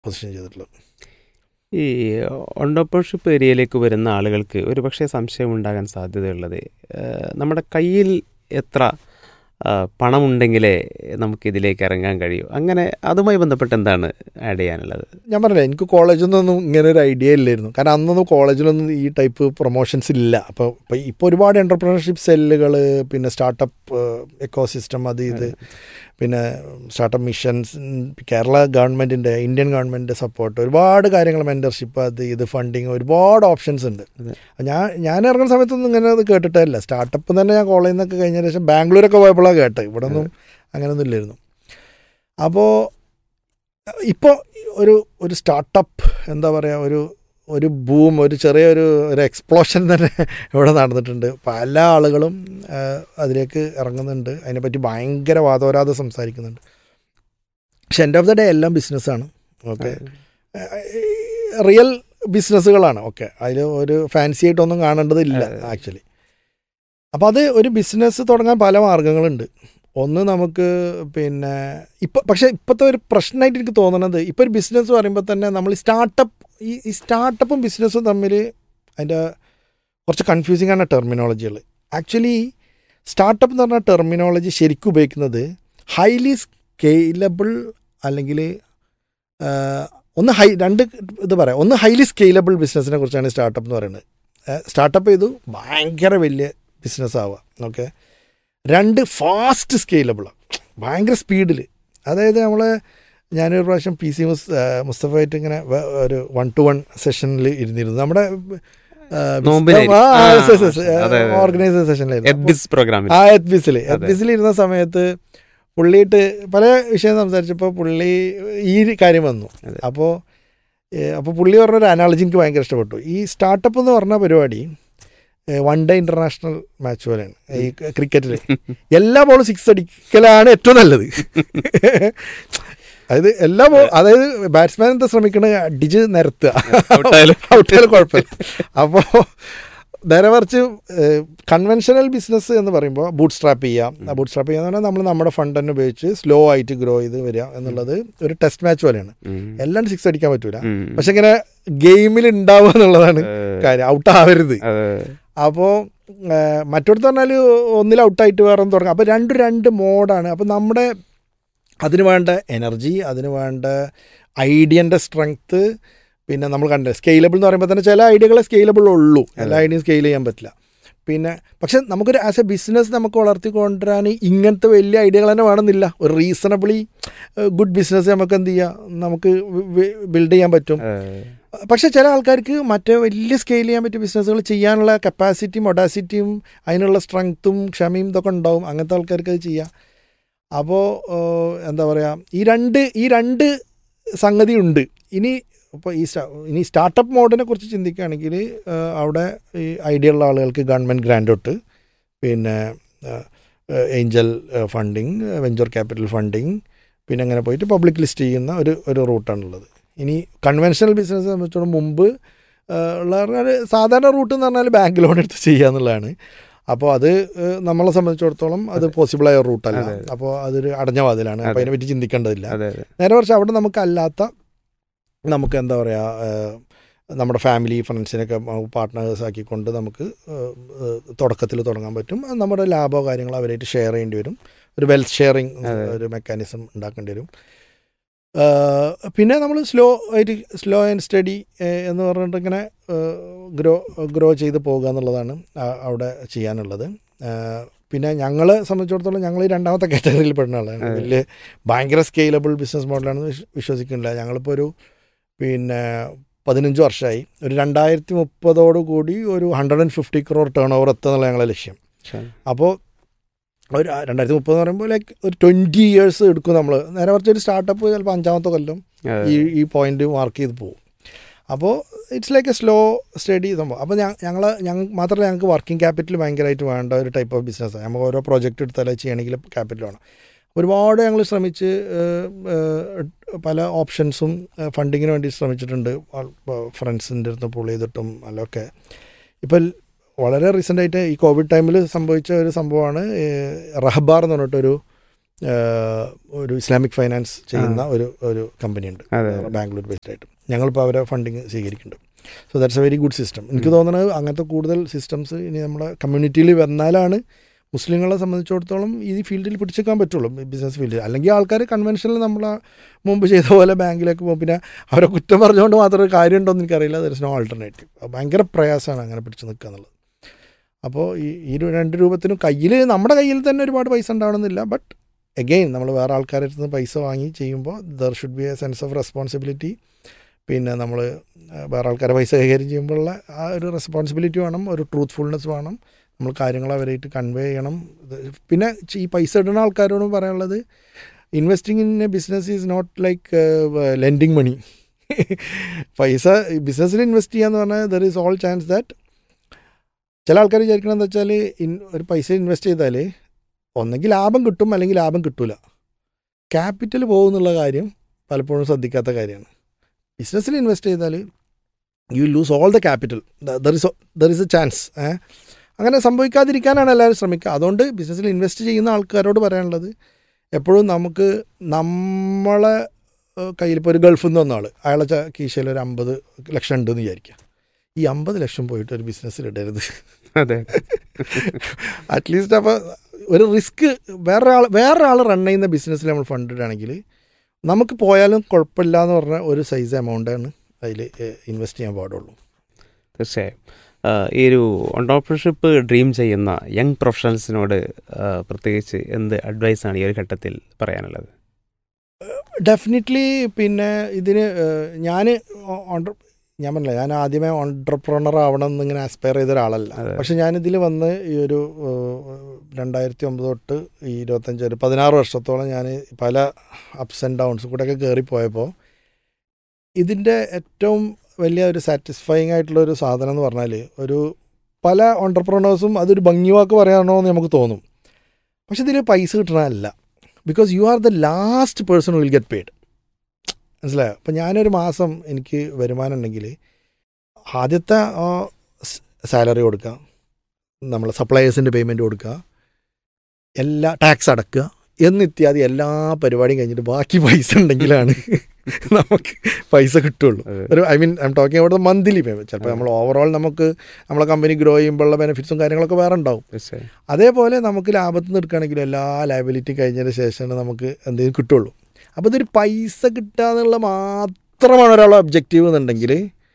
Position ചെയ്തിട്ടുള്ളത് ഈ entrepreneurship ഏരിയയിലേക്ക് വരുന്ന ആളുകൾക്ക് ഒരു പക്ഷേ സംശയം ഉണ്ടാകാൻ സാധ്യതയുള്ളത് ഏഹ്, നമ്മുടെ കയ്യിൽ എത്ര ആ, പണമുണ്ടെങ്കിലേ നമുക്കിതിലേക്ക് ഇറങ്ങാൻ കഴിയൂ അങ്ങനെ അതുമായി ബന്ധപ്പെട്ട് എന്താണ് ആഡ് ചെയ്യാനുള്ളത് ഞാൻ പറഞ്ഞില്ലേ എനിക്ക് കോളേജിൽ നിന്നൊന്നും ഇങ്ങനെ ഒരു ഐഡിയ ഇല്ലായിരുന്നു കാരണം അന്നൊന്നും കോളേജിലൊന്നും ഈ ടൈപ്പ് പ്രൊമോഷൻസ് ഇല്ല അപ്പോൾ ഇപ്പോൾ ഇപ്പോൾ ഒരുപാട് എൻ്റർപ്രണർഷിപ്പ് സെല്ലുകൾ പിന്നെ സ്റ്റാർട്ടപ്പ് എക്കോസിസ്റ്റം അത് ഇത് പിന്നെ സ്റ്റാർട്ടപ്പ് മിഷൻസ് കേരള ഗവൺമെൻറ്റിൻ്റെ ഇന്ത്യൻ ഗവൺമെൻറ്റിൻ്റെ സപ്പോർട്ട് ഒരുപാട് കാര്യങ്ങൾ മെൻറ്റർഷിപ്പ് അത് ഇത് ഫണ്ടിങ് ഒരുപാട് ഓപ്ഷൻസ് ഉണ്ട് അതെ. ഞാൻ ഞാൻ ഇറങ്ങുന്ന സമയത്തൊന്നും ഇങ്ങനെ അത് കേട്ടിട്ടേ ഇല്ല സ്റ്റാർട്ടപ്പ് തന്നെ ഞാൻ കോളേജിൽ നിന്നൊക്കെ കഴിഞ്ഞ ശേഷം ബാംഗ്ലൂരൊക്കെ പോയപ്പോഴാണ് കേട്ടത് ഇവിടെ ഒന്നും അങ്ങനെയൊന്നും ഇല്ലായിരുന്നു അപ്പോൾ ഇപ്പോൾ ഒരു ഒരു സ്റ്റാർട്ടപ്പ് എന്താ പറയുക ഒരു ഒരു ബൂം ഒരു ചെറിയൊരു ഒരു എക്സ്പ്ലോഷൻ തന്നെ ഇവിടെ നടന്നിട്ടുണ്ട് പല ആളുകളും ആ, അതിലേക്ക് ഇറങ്ങുന്നുണ്ട് അതിനെപ്പറ്റി ഭയങ്കര വാദോരാതെ സംസാരിക്കുന്നുണ്ട് പക്ഷെ എൻ്റെ ഓഫ് ദ ഡേ എല്ലാം ബിസിനസ്സാണ് ഓക്കെ റിയൽ ബിസിനസ്സുകളാണ് ഓക്കെ അതിൽ ഒരു ഫാൻസി ആയിട്ടൊന്നും കാണേണ്ടതില്ല ആക്ച്വലി അപ്പോൾ അത് ഒരു ബിസിനസ് തുടങ്ങാൻ പല മാർഗ്ഗങ്ങളുണ്ട് ഒന്ന് നമുക്ക് പിന്നെ ഇപ്പം പക്ഷേ ഇപ്പോഴത്തെ ഒരു പ്രശ്നമായിട്ട് എനിക്ക് തോന്നുന്നത് ഇപ്പോൾ ഒരു ബിസിനസ് പറയുമ്പോൾ തന്നെ നമ്മൾ സ്റ്റാർട്ടപ്പ് ഈ ഈ സ്റ്റാർട്ടപ്പും ബിസിനസ്സും തമ്മിൽ അതിൻ്റെ കുറച്ച് കൺഫ്യൂസിങ് ആണ് ടെർമിനോളജികൾ ആക്ച്വലി സ്റ്റാർട്ടപ്പ് എന്ന് പറഞ്ഞ ടെർമിനോളജി ശരിക്കും ഉപയോഗിക്കുന്നത് ഹൈലി സ്കെയിലബിൾ അല്ലെങ്കിൽ ഒന്ന് ഹൈ രണ്ട് ഇത് പറയാം ഒന്ന് ഹൈലി സ്കെയിലബിൾ ബിസിനസ്സിനെ കുറിച്ചാണ് സ്റ്റാർട്ടപ്പ് എന്ന് പറയുന്നത് സ്റ്റാർട്ടപ്പ് ചെയ്തു ഭയങ്കര വലിയ ബിസിനസ് ആവുക ഓക്കെ രണ്ട് ഫാസ്റ്റ് സ്കെയിലബിളാണ് ഭയങ്കര സ്പീഡിൽ അതായത് നമ്മൾ ഞാനൊരു പ്രാവശ്യം പി സി മുസ് മുസ്തഫായിട്ട് ഇങ്ങനെ വ- ഒരു വൺ ടു വൺ സെഷനിൽ ഇരുന്നിരുന്നു നമ്മുടെ നോമ്പിനായിരിക്കും. ആ, അതെ, അതെ. ഓർഗനൈസേഷൻ സെഷനിലായിരുന്നു എഡ്ബിസ് പ്രോഗ്രാമിൽ ആ എത്ബിസിൽ എത്ബിസിൽ ഇരുന്ന സമയത്ത് പുള്ളിയിട്ട് പല വിഷയം സംസാരിച്ചപ്പോൾ പുള്ളി ഈ ഒരു കാര്യം വന്നു അതെ. അപ്പോൾ അപ്പോൾ പുള്ളി പറഞ്ഞൊരു അനാളജി എനിക്ക് ഭയങ്കര ഇഷ്ടപ്പെട്ടു ഈ സ്റ്റാർട്ടപ്പ് എന്ന് പറഞ്ഞ പരിപാടി വൺ ഡേ ഇന്റർനാഷണൽ മാച്ച് പോലെയാണ് ഈ ക്രിക്കറ്റിൽ എല്ലാ ബോളും സിക്സ് അടിക്കലാണ് ഏറ്റവും നല്ലത് അതായത് എല്ലാ ബോൾ അതായത് ബാറ്റ്സ്മാൻ എന്താ ശ്രമിക്കണത് അടിച്ച് നിരത്തുക ഔട്ടായാലും. ഔട്ടായാലും കുഴപ്പമില്ല അപ്പോൾ നേരെ മറിച്ച് കൺവെൻഷനൽ ബിസിനസ് എന്ന് പറയുമ്പോൾ ബൂട്ട് സ്ട്രാപ്പ് ചെയ്യാം ആ ബൂട്ട് സ്ട്രാപ്പ് ചെയ്യാന്ന് പറഞ്ഞാൽ നമ്മൾ നമ്മുടെ ഫണ്ട് തന്നെ ഉപയോഗിച്ച് സ്ലോ ആയിട്ട് ഗ്രോ ചെയ്ത് വരിക എന്നുള്ളത് ഒരു ടെസ്റ്റ് മാച്ച് പോലെയാണ് ഉം. എല്ലാം സിക്സ് അടിക്കാൻ പറ്റൂല ഉം. പക്ഷെ ഇങ്ങനെ ഗെയിമിൽ ഉണ്ടാവുക എന്നുള്ളതാണ് ഏഹ്, കാര്യം ഔട്ട് ആവരുത് അത് അപ്പോൾ മറ്റൊടുത്ത് പറഞ്ഞാൽ ഒന്നിൽ ഔട്ടായിട്ട് വേറെ ഒന്ന് തുടങ്ങാം അപ്പോൾ രണ്ടും രണ്ട് മോഡാണ് അപ്പോൾ നമ്മുടെ അതിന് വേണ്ട എനർജി അതിന് വേണ്ട ഐഡിയൻ്റെ സ്ട്രെങ്ത്ത് പിന്നെ നമ്മൾ കണ്ട സ്കെയിലബിൾ എന്ന് പറയുമ്പോൾ തന്നെ ചില ഐഡിയകൾ സ്കെയിലബിൾ ഉള്ളൂ എല്ലാ ഐഡിയയും സ്കെയിൽ ചെയ്യാൻ പറ്റില്ല പിന്നെ പക്ഷെ നമുക്കൊരു ആസ് എ ബിസിനസ് നമുക്ക് വളർത്തിക്കൊണ്ടുവരാൻ ഇങ്ങനത്തെ വലിയ ഐഡിയകൾ തന്നെ വേണമെന്നില്ല ഒരു റീസണബിളി ഗുഡ് ബിസിനസ് നമുക്ക് എന്ത് ചെയ്യാം നമുക്ക് ബിൽഡ് ചെയ്യാൻ പറ്റും ഏഹ്, പക്ഷെ ചില ആൾക്കാർക്ക് മറ്റേ വലിയ സ്കെയിൽ ചെയ്യാൻ പറ്റിയ ബിസിനസ്സുകൾ ചെയ്യാനുള്ള കപ്പാസിറ്റിയും ഒഡാസിറ്റിയും അതിനുള്ള സ്ട്രെങ്ത്തും ക്ഷമയും ഇതൊക്കെ ഉണ്ടാവും അങ്ങനത്തെ ആൾക്കാർക്ക് അത് ചെയ്യാം അപ്പോൾ എന്താ പറയുക ഈ രണ്ട് ഈ രണ്ട് സംഗതി ഉണ്ട് ഇനി ഇപ്പോൾ ഈ സ്റ്റാ- ഇനി സ്റ്റാർട്ടപ്പ് മോഡിനെ കുറിച്ച് ചിന്തിക്കുകയാണെങ്കിൽ അവിടെ ഈ ഐഡിയ ഉള്ള ആളുകൾക്ക് ഗവൺമെൻറ് ഗ്രാൻഡ് തൊട്ട് പിന്നെ angel funding venture capital funding പിന്നെ അങ്ങനെ പോയിട്ട് പബ്ലിക് ലിസ്റ്റ് ചെയ്യുന്ന ഒരു ഒരു റൂട്ടാണുള്ളത് ഇനി കൺവെൻഷണൽ ബിസിനസ് സംബന്ധിച്ചോളം മുമ്പ് ആ, ഉള്ള പറഞ്ഞാൽ സാധാരണ റൂട്ട് എന്ന് പറഞ്ഞാൽ ബാങ്ക് ലോൺ എടുത്ത് ചെയ്യുക എന്നുള്ളതാണ് അപ്പോൾ അത് ഏഹ്, നമ്മളെ സംബന്ധിച്ചിടത്തോളം അത് പോസിബിളായ റൂട്ടല്ല അതെ. അപ്പോൾ അതൊരു അടഞ്ഞ വാതിലാണ് അപ്പോൾ അതെ. അതിനെ പറ്റി ചിന്തിക്കേണ്ടതില്ല അതെ അതെ നേരെ കുറച്ച് അവിടെ നമുക്ക് അല്ലാത്ത നമുക്ക് എന്താ പറയുക ഏഹ്, നമ്മുടെ ഫാമിലി ഫ്രണ്ട്സിനൊക്കെ പാർട്ട്നേഴ്സ് ആക്കിക്കൊണ്ട് നമുക്ക് തുടക്കത്തിൽ തുടങ്ങാൻ പറ്റും അത് നമ്മുടെ ലാഭമോ കാര്യങ്ങളോ അവരായിട്ട് ഷെയർ ചെയ്യേണ്ടി വരും ഒരു വെൽത്ത് ഷെയറിങ് അതെ. ഒരു മെക്കാനിസം ഉണ്ടാക്കേണ്ടി വരും ഏഹ്, പിന്നെ നമ്മൾ സ്ലോ ആയിട്ട് സ്ലോ ആൻഡ് സ്റ്റഡി എന്ന് പറഞ്ഞിട്ട് ഇങ്ങനെ ഗ്രോ ഗ്രോ ചെയ്ത് പോകുക എന്നുള്ളതാണ് ആ- അവിടെ ചെയ്യാനുള്ളത് ഏഹ്, പിന്നെ ഞങ്ങളെ സംബന്ധിച്ചിടത്തോളം ഞങ്ങൾ ഈ രണ്ടാമത്തെ കാറ്റഗറിയിൽ പെടുന്ന ആളാണ് അതെ. വലിയ ഭയങ്കര സ്കെയിലബിൾ ബിസിനസ് മോഡലാണെന്ന് വിശ്വ- വിശ്വസിക്കുന്നില്ല ഞങ്ങളിപ്പോൾ ഒരു പിന്നെ പതിനഞ്ച് വർഷമായി ഒരു രണ്ടായിരത്തി മുപ്പതോടു കൂടി ഒരു hundred and fifty crore turnover എത്തുക എന്നുള്ള ഞങ്ങളെ ലക്ഷ്യം ശരി. അപ്പോൾ ഒരു രണ്ടായിരത്തി മുപ്പത് എന്ന് പറയുമ്പോൾ ലൈക്ക് ഒരു ട്വൻറ്റി ഇയേഴ്സ് എടുക്കും നമ്മൾ നേരെ കുറച്ച് ഒരു സ്റ്റാർട്ടപ്പ് ചിലപ്പോൾ അഞ്ചാമത്തെ കൊല്ലം അതെ. ഈ ഈ പോയിന്റ് മാർക്ക് ചെയ്ത് പോകും അപ്പോൾ it's like a slow study സംഭവം അപ്പോൾ ഞങ്ങൾ ഞങ്ങൾ മാത്രമല്ല ഞങ്ങൾക്ക് വർക്കിംഗ് ക്യാപിറ്റൽ ഭയങ്കരമായിട്ട് വേണ്ട ഒരു ടൈപ്പ് ഓഫ് ബിസിനസ്സാണ് നമുക്ക് ഓരോ പ്രോജക്റ്റ് എടുത്താലേ ചെയ്യണമെങ്കിൽ ക്യാപിറ്റൽ വേണം ഒരുപാട് ഞങ്ങൾ ശ്രമിച്ച് ഏഹ്, ഏഹ്, പല ഓപ്ഷൻസും ഫണ്ടിങ്ങിന് വേണ്ടി ശ്രമിച്ചിട്ടുണ്ട് ഫ്രണ്ട്സിൻ്റെ അടുത്ത് പുൾ ചെയ്തിട്ടും അല്ലൊക്കെ ഇപ്പോൾ വളരെ റീസെൻ്റായിട്ട് ഈ കോവിഡ് ടൈമിൽ സംഭവിച്ച ഒരു സംഭവമാണ് ഏഹ്, റഹബാർ എന്ന് പറഞ്ഞിട്ടൊരു ഒരു ഇസ്ലാമിക് ഫൈനാൻസ് ചെയ്യുന്ന ഒരു ഒരു കമ്പനിയുണ്ട് അതെ. ബാംഗ്ലൂർ ബേസ്ഡ് ആയിട്ട് ഞങ്ങളിപ്പോൾ അവരെ ഫണ്ടിങ് സ്വീകരിക്കുന്നുണ്ട് so that's a very good system എനിക്ക് തോന്നുന്നത് അങ്ങനത്തെ കൂടുതൽ സിസ്റ്റംസ് ഇനി നമ്മുടെ കമ്മ്യൂണിറ്റിയിൽ വന്നാലാണ് മുസ്ലിങ്ങളെ സംബന്ധിച്ചിടത്തോളം ഈ ഫീൽഡിൽ പിടിച്ചെടുക്കാൻ പറ്റുള്ളൂ ബിസിനസ് ഫീൽഡിൽ അല്ലെങ്കിൽ ആൾക്കാർ കൺവെൻഷനിൽ നമ്മൾ മുമ്പ് ചെയ്ത പോലെ ബാങ്കിലേക്ക് പോകും പിന്നെ അവരെ കുറ്റം പറഞ്ഞുകൊണ്ട് മാത്രം ഒരു കാര്യമുണ്ടോ എന്ന് എനിക്കറിയില്ല ദർ ഇസ് നോ ആൾട്ടർനേറ്റീവ് ഭയങ്കര പ്രയാസമാണ് അങ്ങനെ പിടിച്ചു നിൽക്കുക എന്നുള്ളത് അപ്പോൾ ഈ ഈ ഒരു രണ്ട് രൂപത്തിനും കയ്യിൽ നമ്മുടെ കയ്യിൽ തന്നെ ഒരുപാട് പൈസ ഉണ്ടാവണമെന്നില്ല ബട്ട് എഗെയിൻ നമ്മൾ വേറെ ആൾക്കാരുടെ അടുത്ത് നിന്ന് പൈസ വാങ്ങി ചെയ്യുമ്പോൾ there should be a sense of responsibility പിന്നെ നമ്മൾ വേറെ ആൾക്കാരെ പൈസ കൈകാര്യം ചെയ്യുമ്പോഴുള്ള ആ ഒരു റെസ്പോൺസിബിലിറ്റി വേണം ഒരു ട്രൂത്ത്ഫുൾനെസ് വേണം നമ്മൾ കാര്യങ്ങൾ അവരായിട്ട് കൺവേ ചെയ്യണം ഇത് പിന്നെ ഈ പൈസ ഇടുന്ന ആൾക്കാരോട് പറയാനുള്ളത് investing in a business is not like lending money പൈസ ബിസിനസ്സിൽ ഇൻവെസ്റ്റ് ചെയ്യാന്ന് പറഞ്ഞാൽ there is all chance that ചില ആൾക്കാർ വിചാരിക്കണം എന്താ വെച്ചാൽ ഇൻ ഒരു പൈസ ഇൻവെസ്റ്റ് ചെയ്താൽ ഒന്നെങ്കിൽ ലാഭം കിട്ടും അല്ലെങ്കിൽ ലാഭം കിട്ടൂല ക്യാപിറ്റൽ പോകുന്നുള്ള കാര്യം പലപ്പോഴും ശ്രദ്ധിക്കാത്ത കാര്യമാണ് ബിസിനസ്സിൽ ഇൻവെസ്റ്റ് ചെയ്താൽ you lose all the capital there is there is a chance അങ്ങനെ സംഭവിക്കാതിരിക്കാനാണ് എല്ലാവരും ശ്രമിക്കുക അതുകൊണ്ട് ബിസിനസ്സിൽ ഇൻവെസ്റ്റ് ചെയ്യുന്ന ആൾക്കാരോട് പറയാനുള്ളത് എപ്പോഴും നമുക്ക് നമ്മളെ ഏഹ്, കയ്യിൽ ഇപ്പോൾ ഒരു ഗൾഫിൽ നിന്ന് വന്ന ആൾ അയാളെ ച- കീശയിൽ ഒരു അമ്പത് ലക്ഷം ഉണ്ടെന്ന് വിചാരിക്കുക ഈ അമ്പത് ലക്ഷം പോയിട്ട് ഒരു ബിസിനസ്സിൽ ഇടരുത് അതെ അറ്റ്ലീസ്റ്റ് അപ്പോൾ ഒരു റിസ്ക് വേറൊരാൾ വേറൊരാൾ റൺ ചെയ്യുന്ന ബിസിനസ്സിൽ നമ്മൾ ഫണ്ട് ഇടുകയാണെങ്കിൽ നമുക്ക് പോയാലും കുഴപ്പമില്ല എന്ന് പറഞ്ഞ ഒരു സൈസ് എമൗണ്ടാണ് അതിൽ ഇൻവെസ്റ്റ് ചെയ്യാൻ പാടുള്ളൂ തീർച്ചയായും ആ, ഈ ഒരു ഓണ്ടർപ്രണർഷിപ്പ് ഡ്രീം ചെയ്യുന്ന യങ് പ്രൊഫഷണൽസിനോട് ആ, പ്രത്യേകിച്ച് എന്ത് അഡ്വൈസാണ് ഈ ഒരു ഘട്ടത്തിൽ പറയാനുള്ളത് ഡെഫിനറ്റ്ലി പിന്നെ ഇതിന് ഞാൻ ഞാൻ പറഞ്ഞില്ല ഞാൻ ആദ്യമേ ഓണ്ടർപ്രണർ ആവണം എന്ന് ഇങ്ങനെ ആസ്പയർ ചെയ്ത ഒരാളല്ല അതെ. പക്ഷെ ഞാനിതിൽ വന്ന് ഈ ഒരു ഏഹ്, രണ്ടായിരത്തി ഒമ്പത് തൊട്ട് ഈ ഇരുപത്തഞ്ച് ഒരു പതിനാറ് വർഷത്തോളം ഞാൻ പല അപ്സ് ആൻഡ് ഡൗൺസ് കൂടെയൊക്കെ കയറിപ്പോയപ്പോൾ ഇതിൻ്റെ ഏറ്റവും വലിയ ഒരു സാറ്റിസ്ഫൈങ് ആയിട്ടുള്ള ഒരു സാധനം എന്ന് പറഞ്ഞാൽ ഒരു പല ഓണ്ടർപ്രണേഴ്സും അതൊരു ഭംഗിവാക്ക് പറയാണോ എന്ന് നമുക്ക് തോന്നും പക്ഷെ ഇതിൽ പൈസ കിട്ടണമല്ല because you are the last person will get paid മനസ്സിലായോ അപ്പം ഞാനൊരു മാസം എനിക്ക് വരുമാനം ഉണ്ടെങ്കിൽ ആദ്യത്തെ സാലറി കൊടുക്കുക നമ്മൾ സപ്ലയേഴ്സിൻ്റെ പേയ്മെൻറ്റ് കൊടുക്കുക എല്ലാ ടാക്സ് അടക്കുക എന്നിത്യാദി എല്ലാ പരിപാടിയും കഴിഞ്ഞിട്ട് ബാക്കി പൈസ ഉണ്ടെങ്കിലാണ് നമുക്ക് പൈസ കിട്ടുള്ളൂ അതെ. ഒരു I mean I am talking അവിടെ മന്ത്ലി പേയ്മെൻറ്റ് ചിലപ്പോൾ നമ്മൾ ഓവറോൾ നമുക്ക് നമ്മളെ കമ്പനി ഗ്രോ ചെയ്യുമ്പോഴുള്ള ബെനിഫിറ്റ്സും കാര്യങ്ങളൊക്കെ വേറെ ഉണ്ടാവും തീർച്ചയായും അതേപോലെ നമുക്ക് ലാഭത്തിൽ നിന്ന് എടുക്കുകയാണെങ്കിലും എല്ലാ ലയബിലിറ്റി കഴിഞ്ഞതിന് ശേഷമാണ് നമുക്ക് എന്തെങ്കിലും കിട്ടുള്ളൂ അപ്പോൾ ഇതൊരു പൈസ കിട്ടുക എന്നുള്ള മാത്രമാണ് ഒരാളുടെ ഒബ്ജക്റ്റീവ് എന്നുണ്ടെങ്കിൽ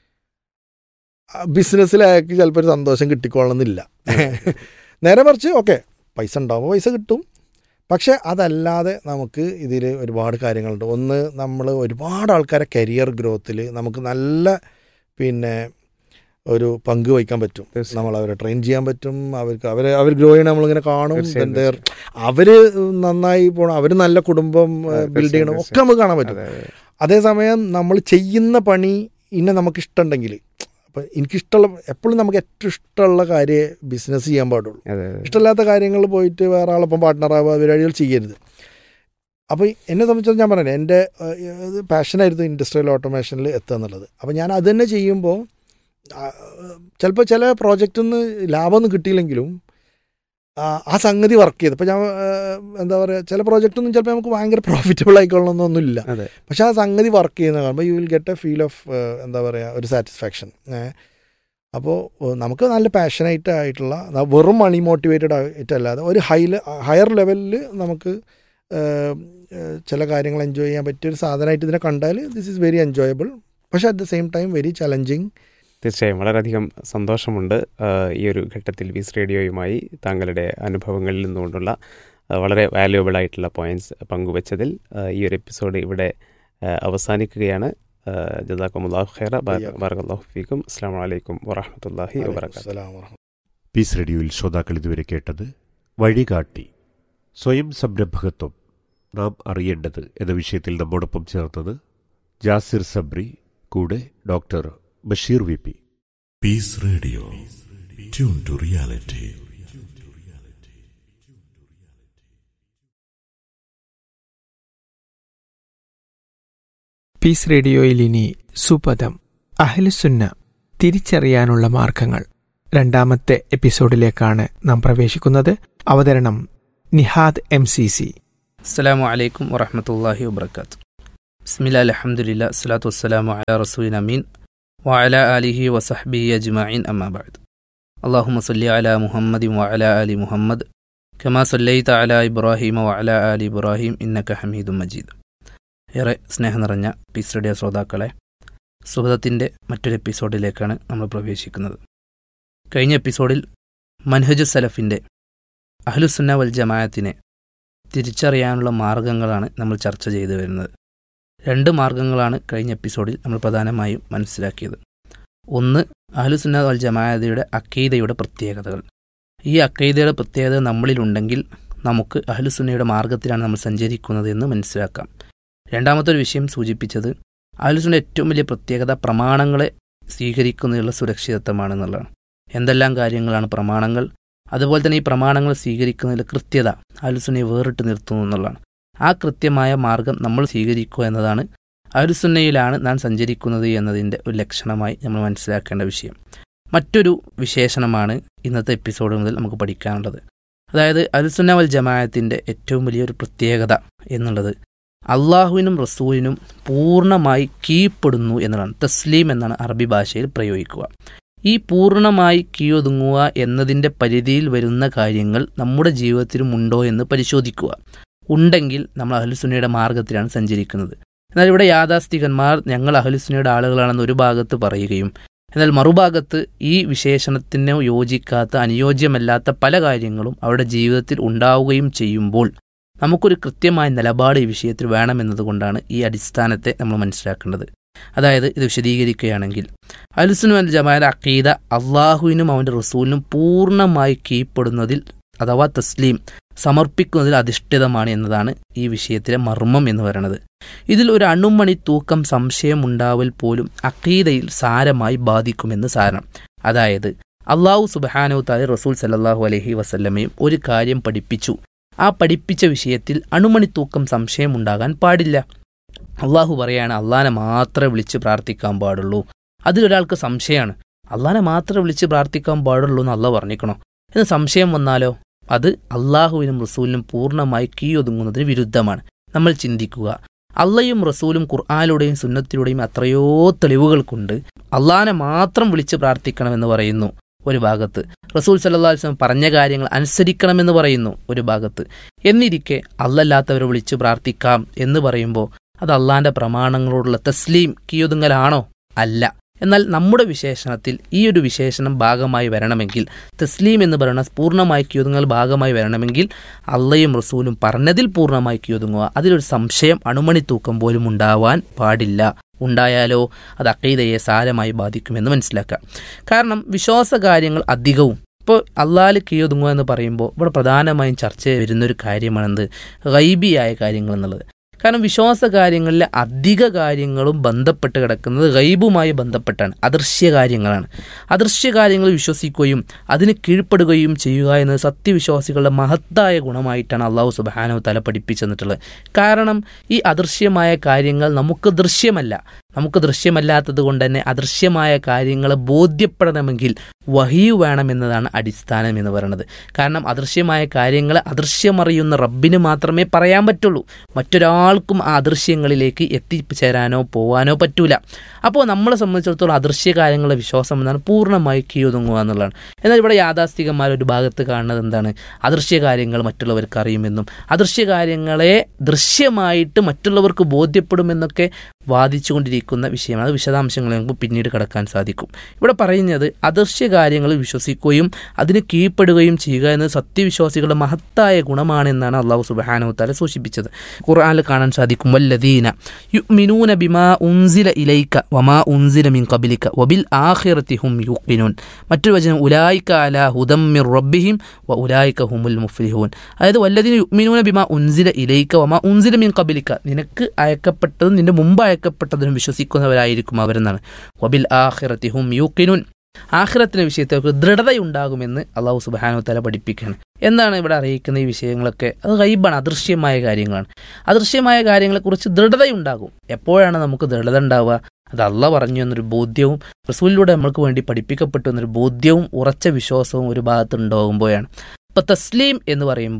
ബിസിനസ്സിൽ അയാൾക്ക് ചിലപ്പോൾ ഒരു സന്തോഷം കിട്ടിക്കൊള്ളണമെന്നില്ല നേരെ മറിച്ച് ഓക്കെ പൈസ ഉണ്ടാകുമ്പോൾ പൈസ കിട്ടും പക്ഷെ അതല്ലാതെ നമുക്ക് ഇതിൽ ഒരുപാട് കാര്യങ്ങളുണ്ട് ഒന്ന് നമ്മൾ ഒരുപാട് ആൾക്കാരെ കരിയർ ഗ്രോത്തിൽ നമുക്ക് നല്ല പിന്നെ ഒരു പങ്ക് വഹിക്കാൻ പറ്റും തീർച്ചയായും. നമ്മൾ അവരെ ട്രെയിൻ ചെയ്യാൻ പറ്റും അവർക്ക് അവരെ അവർ ഗ്രോ ചെയ്യണം നമ്മളിങ്ങനെ കാണും തീർച്ചയായും, then their- അവര് നന്നായി പോകണം അവർ നല്ല കുടുംബം അതെ, ബിൽഡ് ചെയ്യണം തീർച്ചയായും, ഒക്കെ നമുക്ക് കാണാൻ പറ്റും അതെ അതെ അതേസമയം നമ്മൾ ചെയ്യുന്ന പണി ഇന്നെ നമുക്ക് ഇഷ്ടമുണ്ടെങ്കിൽ അപ്പം എനിക്കിഷ്ടമുള്ള എപ്പോഴും നമുക്ക് ഏറ്റവും ഇഷ്ടമുള്ള കാര്യം ബിസിനസ് ചെയ്യാൻ പാടുള്ളൂ അതെ അതെ ഇഷ്ടമില്ലാത്ത കാര്യങ്ങൾ പോയിട്ട് വേറെ ആളൊപ്പം പാർട്ട്ണറാവുക പരിപാടികൾ ചെയ്യരുത് അപ്പോൾ എന്നെ സംബന്ധിച്ചിടത്തോളം ഞാൻ പറഞ്ഞില്ലേ എൻ്റെ പാഷനായിരുന്നു ഇൻഡസ്ട്രിയൽ ഓട്ടോമേഷനിൽ എത്തുക എന്നുള്ളത് അപ്പോൾ ഞാൻ അത് തന്നെ ചെയ്യുമ്പോൾ ചിലപ്പോൾ ചില പ്രോജക്റ്റിൽ നിന്ന് ലാഭമൊന്നും കിട്ടിയില്ലെങ്കിലും ആ, ആ സംഗതി വർക്ക് ചെയ്ത് ഇപ്പോൾ ഞാൻ ആ, എന്താ പറയുക ചില പ്രോജക്റ്റൊന്നും ചിലപ്പോൾ നമുക്ക് ഭയങ്കര പ്രോഫിറ്റബിൾ ആയിക്കൊള്ളണമെന്നൊന്നുമില്ല അതെ പക്ഷെ ആ സംഗതി വർക്ക് ചെയ്യുന്ന കാണുമ്പോൾ you will get a feel of എന്താ പറയുക ഒരു സാറ്റിസ്ഫാക്ഷൻ അപ്പോൾ നമുക്ക് നല്ല പാഷനായിട്ട് ആയിട്ടുള്ള ന- വെറും മണി മോട്ടിവേറ്റഡ് ആയിട്ടല്ലാതെ ഒരു ഹൈ ഹയർ ലെവലിൽ നമുക്ക് ഏഹ്, ഏഹ്, ചില കാര്യങ്ങൾ എൻജോയ് ചെയ്യാൻ പറ്റിയ ഒരു സാധനമായിട്ട് ഇതിനെ കണ്ടാൽ ദിസ് ഈസ് വെരി എൻജോയബിൾ പക്ഷേ at the same time very challenging തീർച്ചയായും വളരെയധികം സന്തോഷമുണ്ട് ആ, ഈ ഒരു ഘട്ടത്തിൽ വിസ് റേഡിയോയുമായി താങ്കളുടെ അനുഭവങ്ങളിൽ നിന്നുകൊണ്ടുള്ള ആ, വളരെ വാല്യുവബിൾ ആയിട്ടുള്ള പോയിന്റ്സ് പങ്കുവച്ചതിൽ ആ, ഈ ഒരു എപ്പിസോഡ് ഇവിടെ ആ, അവസാനിക്കുകയാണ് ജസാക്കുമുല്ലാഹു ഖൈറ ബാറകല്ലാഹു ഫീക്കും അസ്സാം വലൈക്കും വറഹമത്തല്ലാഹി വാബർക്കാത്തു പീസ് റേഡിയോയിൽ ശ്രോതാക്കൾ ഇതുവരെ കേട്ടത് വഴികാട്ടി സ്വയം സംരംഭകത്വം നാം അറിയേണ്ടത് എന്ന വിഷയത്തിൽ നമ്മോടൊപ്പം ചേർന്നത് ജാസിർ സബ്രി കൂടെ doctor Basheer V P Peace Radio. Tune to reality. Peace റേഡിയോയിൽ ഇനി സുപദം അഹ്ലുസുന്ന തിരിച്ചറിയാനുള്ള മാർഗങ്ങൾ രണ്ടാമത്തെ എപ്പിസോഡിലേക്കാണ് നാം പ്രവേശിക്കുന്നത് അവതരണം നിഹാദ് എം സി സി അസ്സലാമു അലൈക്കും വറഹമത്തല്ലാഹി വബർക്കാത്തു ബിസ്മില്ല അലഹമുല്ല അസ്സലാത്തു വസ്സലാമു അല റസൂലിൻ അമീൻ വഅല അലിഹി വസഹ്ബി അജ്മഈൻ അമ്മാബാദ് അള്ളാഹുമ സല്ലി അല മുഹമ്മദി വഅല അലി മുഹമ്മദ് കമാ സല്ലൈത അല ഇബ്രാഹിം വഅല അലി ഇബ്രാഹിം ഇന്നക ഹമീദും മജീദ് ഏറെ സ്നേഹം നിറഞ്ഞ പീസ് റേഡിയോ ശ്രോതാക്കളെ സുഹൃത്തിൻ്റെ മറ്റൊരു എപ്പിസോഡിലേക്കാണ് നമ്മൾ പ്രവേശിക്കുന്നത് കഴിഞ്ഞ എപ്പിസോഡിൽ മൻഹജു സലഫിൻ്റെ അഹ്ലുസുന്ന വൽ ജമാഅത്തിനെ തിരിച്ചറിയാനുള്ള മാർഗങ്ങളാണ് നമ്മൾ ചർച്ച ചെയ്തു വരുന്നത് രണ്ട് മാർഗങ്ങളാണ് കഴിഞ്ഞ എപ്പിസോഡിൽ നമ്മൾ പ്രധാനമായും മനസ്സിലാക്കിയത് ഒന്ന് അഹ്ലുസുന്ന വൽ ജമാഅതയുടെ അക്കീദയുടെ പ്രത്യേകതകൾ ഈ അക്കീദയുടെ പ്രത്യേകത നമ്മളിലുണ്ടെങ്കിൽ നമുക്ക് അഹ്ലുസുന്നയുടെ മാർഗത്തിലാണ് നമ്മൾ സഞ്ചരിക്കുന്നത് എന്ന് മനസ്സിലാക്കാം രണ്ടാമത്തെ ഒരു വിഷയം സൂചിപ്പിച്ചത് അഹ്ലുസുന്ന ഏറ്റവും വലിയ പ്രത്യേകത പ്രമാണങ്ങളെ സ്വീകരിക്കുന്നതിനുള്ള സുരക്ഷിതത്വമാണെന്നുള്ളതാണ് എന്തെല്ലാം കാര്യങ്ങളാണ് പ്രമാണങ്ങൾ അതുപോലെ തന്നെ ഈ പ്രമാണങ്ങൾ സ്വീകരിക്കുന്നതിൽ കൃത്യത അലുസുന്നയെ വേറിട്ട് നിർത്തുന്നു എന്നുള്ളതാണ് ആ കൃത്യമായ മാർഗം നമ്മൾ സ്വീകരിക്കുക എന്നതാണ് അലുസുന്നയിലാണ് നാം സഞ്ചരിക്കുന്നത് എന്നതിൻ്റെ ഒരു ലക്ഷണമായി നമ്മൾ മനസ്സിലാക്കേണ്ട വിഷയം മറ്റൊരു വിശേഷണമാണ് ഇന്നത്തെ എപ്പിസോഡ് മുതൽ നമുക്ക് പഠിക്കാനുള്ളത് അതായത് അലുസുന്ന വൽ ജമാഅത്തിൻ്റെ ഏറ്റവും വലിയൊരു പ്രത്യേകത എന്നുള്ളത് അള്ളാഹുവിനും റസൂലിനും പൂർണ്ണമായി കീഴ്പ്പെടുന്നു എന്നതാണ് തസ്ലീം എന്നാണ് അറബി ഭാഷയിൽ പ്രയോഗിക്കുക ഈ പൂർണ്ണമായി കീഴൊതുങ്ങുക എന്നതിൻ്റെ പരിധിയിൽ വരുന്ന കാര്യങ്ങൾ നമ്മുടെ ജീവിതത്തിലും ഉണ്ടോ എന്ന് പരിശോധിക്കുക ഉണ്ടെങ്കിൽ നമ്മൾ അഹലുസുന്നയുടെ മാർഗത്തിലാണ് സഞ്ചരിക്കുന്നത് എന്നാൽ ഇവിടെ യാഥാസ്ഥികന്മാർ ഞങ്ങൾ അഹലുസുന്നയുടെ ആളുകളാണെന്ന് ഒരു ഭാഗത്ത് പറയുകയും എന്നാൽ മറുഭാഗത്ത് ഈ വിശേഷണത്തിന് യോജിക്കാത്ത അനുയോജ്യമല്ലാത്ത പല കാര്യങ്ങളും അവരുടെ ജീവിതത്തിൽ ഉണ്ടാവുകയും ചെയ്യുമ്പോൾ നമുക്കൊരു കൃത്യമായ നിലപാട് ഈ വിഷയത്തിൽ വേണമെന്നതുകൊണ്ടാണ് ഈ അടിസ്ഥാനത്തെ നമ്മൾ മനസ്സിലാക്കേണ്ടത് അതായത് ഇത് വിശദീകരിക്കുകയാണെങ്കിൽ അലുസുനു അൽ ജമാഅത്ത് അക്കീദ അള്ളാഹുവിനും അവൻ്റെ റസൂലിനും പൂർണ്ണമായി കീഴ്പ്പെടുന്നതിൽ അഥവാ തസ്ലീം സമർപ്പിക്കുന്നതിൽ അധിഷ്ഠിതമാണ് എന്നതാണ് ഈ വിഷയത്തിലെ മർമ്മം എന്ന് പറയുന്നത് ഇതിൽ ഒരു അണുമണി തൂക്കം സംശയം ഉണ്ടാവൽ പോലും അക്കീദയിൽ സാരമായി ബാധിക്കുമെന്ന് സാരണം അതായത് അള്ളാഹു സുബാനു താലി റസൂൽ സല്ലാഹു അലഹി വസല്ലമയും ഒരു കാര്യം പഠിപ്പിച്ചു ആ പഠിപ്പിച്ച വിഷയത്തിൽ അണുമണി തൂക്കം സംശയം ഉണ്ടാകാൻ പാടില്ല അള്ളാഹു പറയാണ് അള്ളാനെ മാത്രമേ വിളിച്ച് പ്രാർത്ഥിക്കാൻ പാടുള്ളൂ അതിലൊരാൾക്ക് സംശയമാണ് അള്ളാനെ മാത്രമേ വിളിച്ച് പ്രാർത്ഥിക്കാൻ പാടുള്ളൂ എന്ന് അള്ള പറഞ്ഞിക്കണോ എന്ന് സംശയം വന്നാലോ അത് അള്ളാഹുവിനും റസൂലിനും പൂർണ്ണമായി കീയൊതുങ്ങുന്നതിന് വിരുദ്ധമാണ് നമ്മൾ ചിന്തിക്കുക അള്ളയും റസൂലും ഖുർആാനിലൂടെയും സുന്നത്തിലൂടെയും അത്രയോ തെളിവുകൾ കൊണ്ട് അള്ളാനെ മാത്രം വിളിച്ച് പ്രാർത്ഥിക്കണമെന്ന് പറയുന്നു ഒരു ഭാഗത്ത് റസൂൽ സല്ലാ വസ്ലം പറഞ്ഞ കാര്യങ്ങൾ അനുസരിക്കണമെന്ന് പറയുന്നു ഒരു ഭാഗത്ത് എന്നിരിക്കെ അല്ലല്ലാത്തവരെ വിളിച്ച് പ്രാർത്ഥിക്കാം എന്ന് പറയുമ്പോൾ അത് അള്ളാന്റെ പ്രമാണങ്ങളോടുള്ള തസ്ലീം കീയൊതുങ്ങലാണോ അല്ല എന്നാൽ നമ്മുടെ വിശേഷണത്തിൽ ഈ ഒരു വിശേഷണം ഭാഗമായി വരണമെങ്കിൽ തസ്ലീം എന്ന് പറയുന്ന പൂർണ്ണമായി കീയൊതുങ്ങൽ ഭാഗമായി വരണമെങ്കിൽ അള്ളയും റസൂലും പറഞ്ഞതിൽ പൂർണ്ണമായി കീയൊതുങ്ങുക അതിലൊരു സംശയം അണുമണി തൂക്കം പോലും ഉണ്ടാവാൻ പാടില്ല ഉണ്ടായാലോ അത് അക്കീതയെ സാരമായി ബാധിക്കുമെന്ന് മനസ്സിലാക്കാം കാരണം വിശ്വാസ കാര്യങ്ങൾ അധികവും ഇപ്പോൾ അള്ളാല് കീയൊതുങ്ങുക എന്ന് പറയുമ്പോൾ ഇവിടെ പ്രധാനമായും ചർച്ച വരുന്നൊരു കാര്യമാണെന്ത് ഗൈബിയായ കാര്യങ്ങൾ എന്നുള്ളത് കാരണം വിശ്വാസ കാര്യങ്ങളിലെ അധിക കാര്യങ്ങളും ബന്ധപ്പെട്ട് കിടക്കുന്നത് ഗൈബുമായി ബന്ധപ്പെട്ടാണ് അദൃശ്യ കാര്യങ്ങളാണ് അദൃശ്യ കാര്യങ്ങൾ വിശ്വസിക്കുകയും അതിന് കീഴ്പ്പെടുകയും ചെയ്യുക എന്നത് സത്യവിശ്വാസികളുടെ മഹത്തായ ഗുണമായിട്ടാണ് അള്ളാഹു സുബാനോ തല പഠിപ്പിച്ചു തന്നിട്ടുള്ളത് കാരണം ഈ അദൃശ്യമായ കാര്യങ്ങൾ നമുക്ക് ദൃശ്യമല്ല നമുക്ക് ദൃശ്യമല്ലാത്തത് കൊണ്ട് തന്നെ അദൃശ്യമായ കാര്യങ്ങൾ ബോധ്യപ്പെടണമെങ്കിൽ വഹിയു വേണമെന്നതാണ് അടിസ്ഥാനം എന്ന് പറയുന്നത് കാരണം അദൃശ്യമായ കാര്യങ്ങൾ അദൃശ്യമറിയുന്ന റബ്ബിന് മാത്രമേ പറയാൻ പറ്റുള്ളൂ മറ്റൊരാൾക്കും ആ അദൃശ്യങ്ങളിലേക്ക് എത്തിച്ചേരാനോ പോവാനോ പറ്റൂല അപ്പോൾ നമ്മളെ സംബന്ധിച്ചിടത്തോളം അദൃശ്യ കാര്യങ്ങളുടെ വിശ്വാസം എന്നാണ് പൂർണ്ണമായി കീയൊതുങ്ങുക എന്നുള്ളതാണ് എന്നാൽ ഇവിടെ യാഥാസ്ഥികന്മാർ ഒരു ഭാഗത്ത് കാണുന്നത് എന്താണ് അദൃശ്യ കാര്യങ്ങൾ മറ്റുള്ളവർക്ക് അറിയുമെന്നും അദൃശ്യ കാര്യങ്ങളെ ദൃശ്യമായിട്ട് മറ്റുള്ളവർക്ക് ബോധ്യപ്പെടുമെന്നൊക്കെ വാദിച്ചുകൊണ്ടിരിക്കുന്ന വിഷയമാണ് അത് വിശദാംശങ്ങൾ നമുക്ക് പിന്നീട് കടക്കാൻ സാധിക്കും ഇവിടെ പറയുന്നത് അദൃശ്യ കാര്യങ്ങൾ വിശ്വസിക്കുകയും അതിന് കീഴ്പ്പെടുകയും ചെയ്യുക എന്നത് സത്യവിശ്വാസികളുടെ മഹത്തായ ഗുണമാണെന്നാണ് അള്ളാഹു സുബാനു താല സൂചിപ്പിച്ചത് ഖുർആാനിൽ കാണാൻ സാധിക്കും വല്ലദീന യുമിനൂന ബിമാ ഉൻസില ഇലൈക്ക വമാ ഉൻസില മിൻ കബിലിക്ക വബിൽ ആഖിറത്തി ഹും യുക്കിനൂൻ മറ്റൊരു വചനം ഉലായിക്ക അല ഹുദം മിർ റബ്ബിഹിം വ ഉലായിക്ക ഹുമുൽ മുഫ്ലിഹൂൻ അതായത് വല്ലദീന യുമിനൂന ബിമാ ഉൻസില ഇലൈക്ക വമാ ഉൻസില മിൻ കബിലിക്ക നിനക്ക് അയക്കപ്പെട്ടതും നിന്റെ മുമ്പ് അയക്കപ്പെട്ടതിനും വിശ്വസിക്കുന്നവരായിരിക്കും അവരെന്നാണ് വബിൽ ആഖിറത്തി ഹും യൂക്കിനുൻ ആഖിറത്തിൻ്റെ വിഷയത്തിൽ അവർക്ക് ദൃഢതയുണ്ടാകുമെന്ന് അള്ളാഹു സുബാനു തല പഠിപ്പിക്കുകയാണ് എന്താണ് ഇവിടെ അറിയിക്കുന്ന ഈ വിഷയങ്ങളൊക്കെ അത് ഗൈബാണ് അദൃശ്യമായ കാര്യങ്ങളാണ് അദൃശ്യമായ കാര്യങ്ങളെക്കുറിച്ച് ദൃഢതയുണ്ടാകും എപ്പോഴാണ് നമുക്ക് ദൃഢത ഉണ്ടാവുക അത് അള്ള പറഞ്ഞു എന്നൊരു ബോധ്യവും റസൂലിലൂടെ നമ്മൾക്ക് വേണ്ടി പഠിപ്പിക്കപ്പെട്ടു എന്നൊരു ബോധ്യവും ഉറച്ച വിശ്വാസവും ഒരു ഭാഗത്ത് ഉണ്ടാകുമ്പോഴാണ് ഇപ്പം തസ്ലീം എന്ന് പറയുമ്പോൾ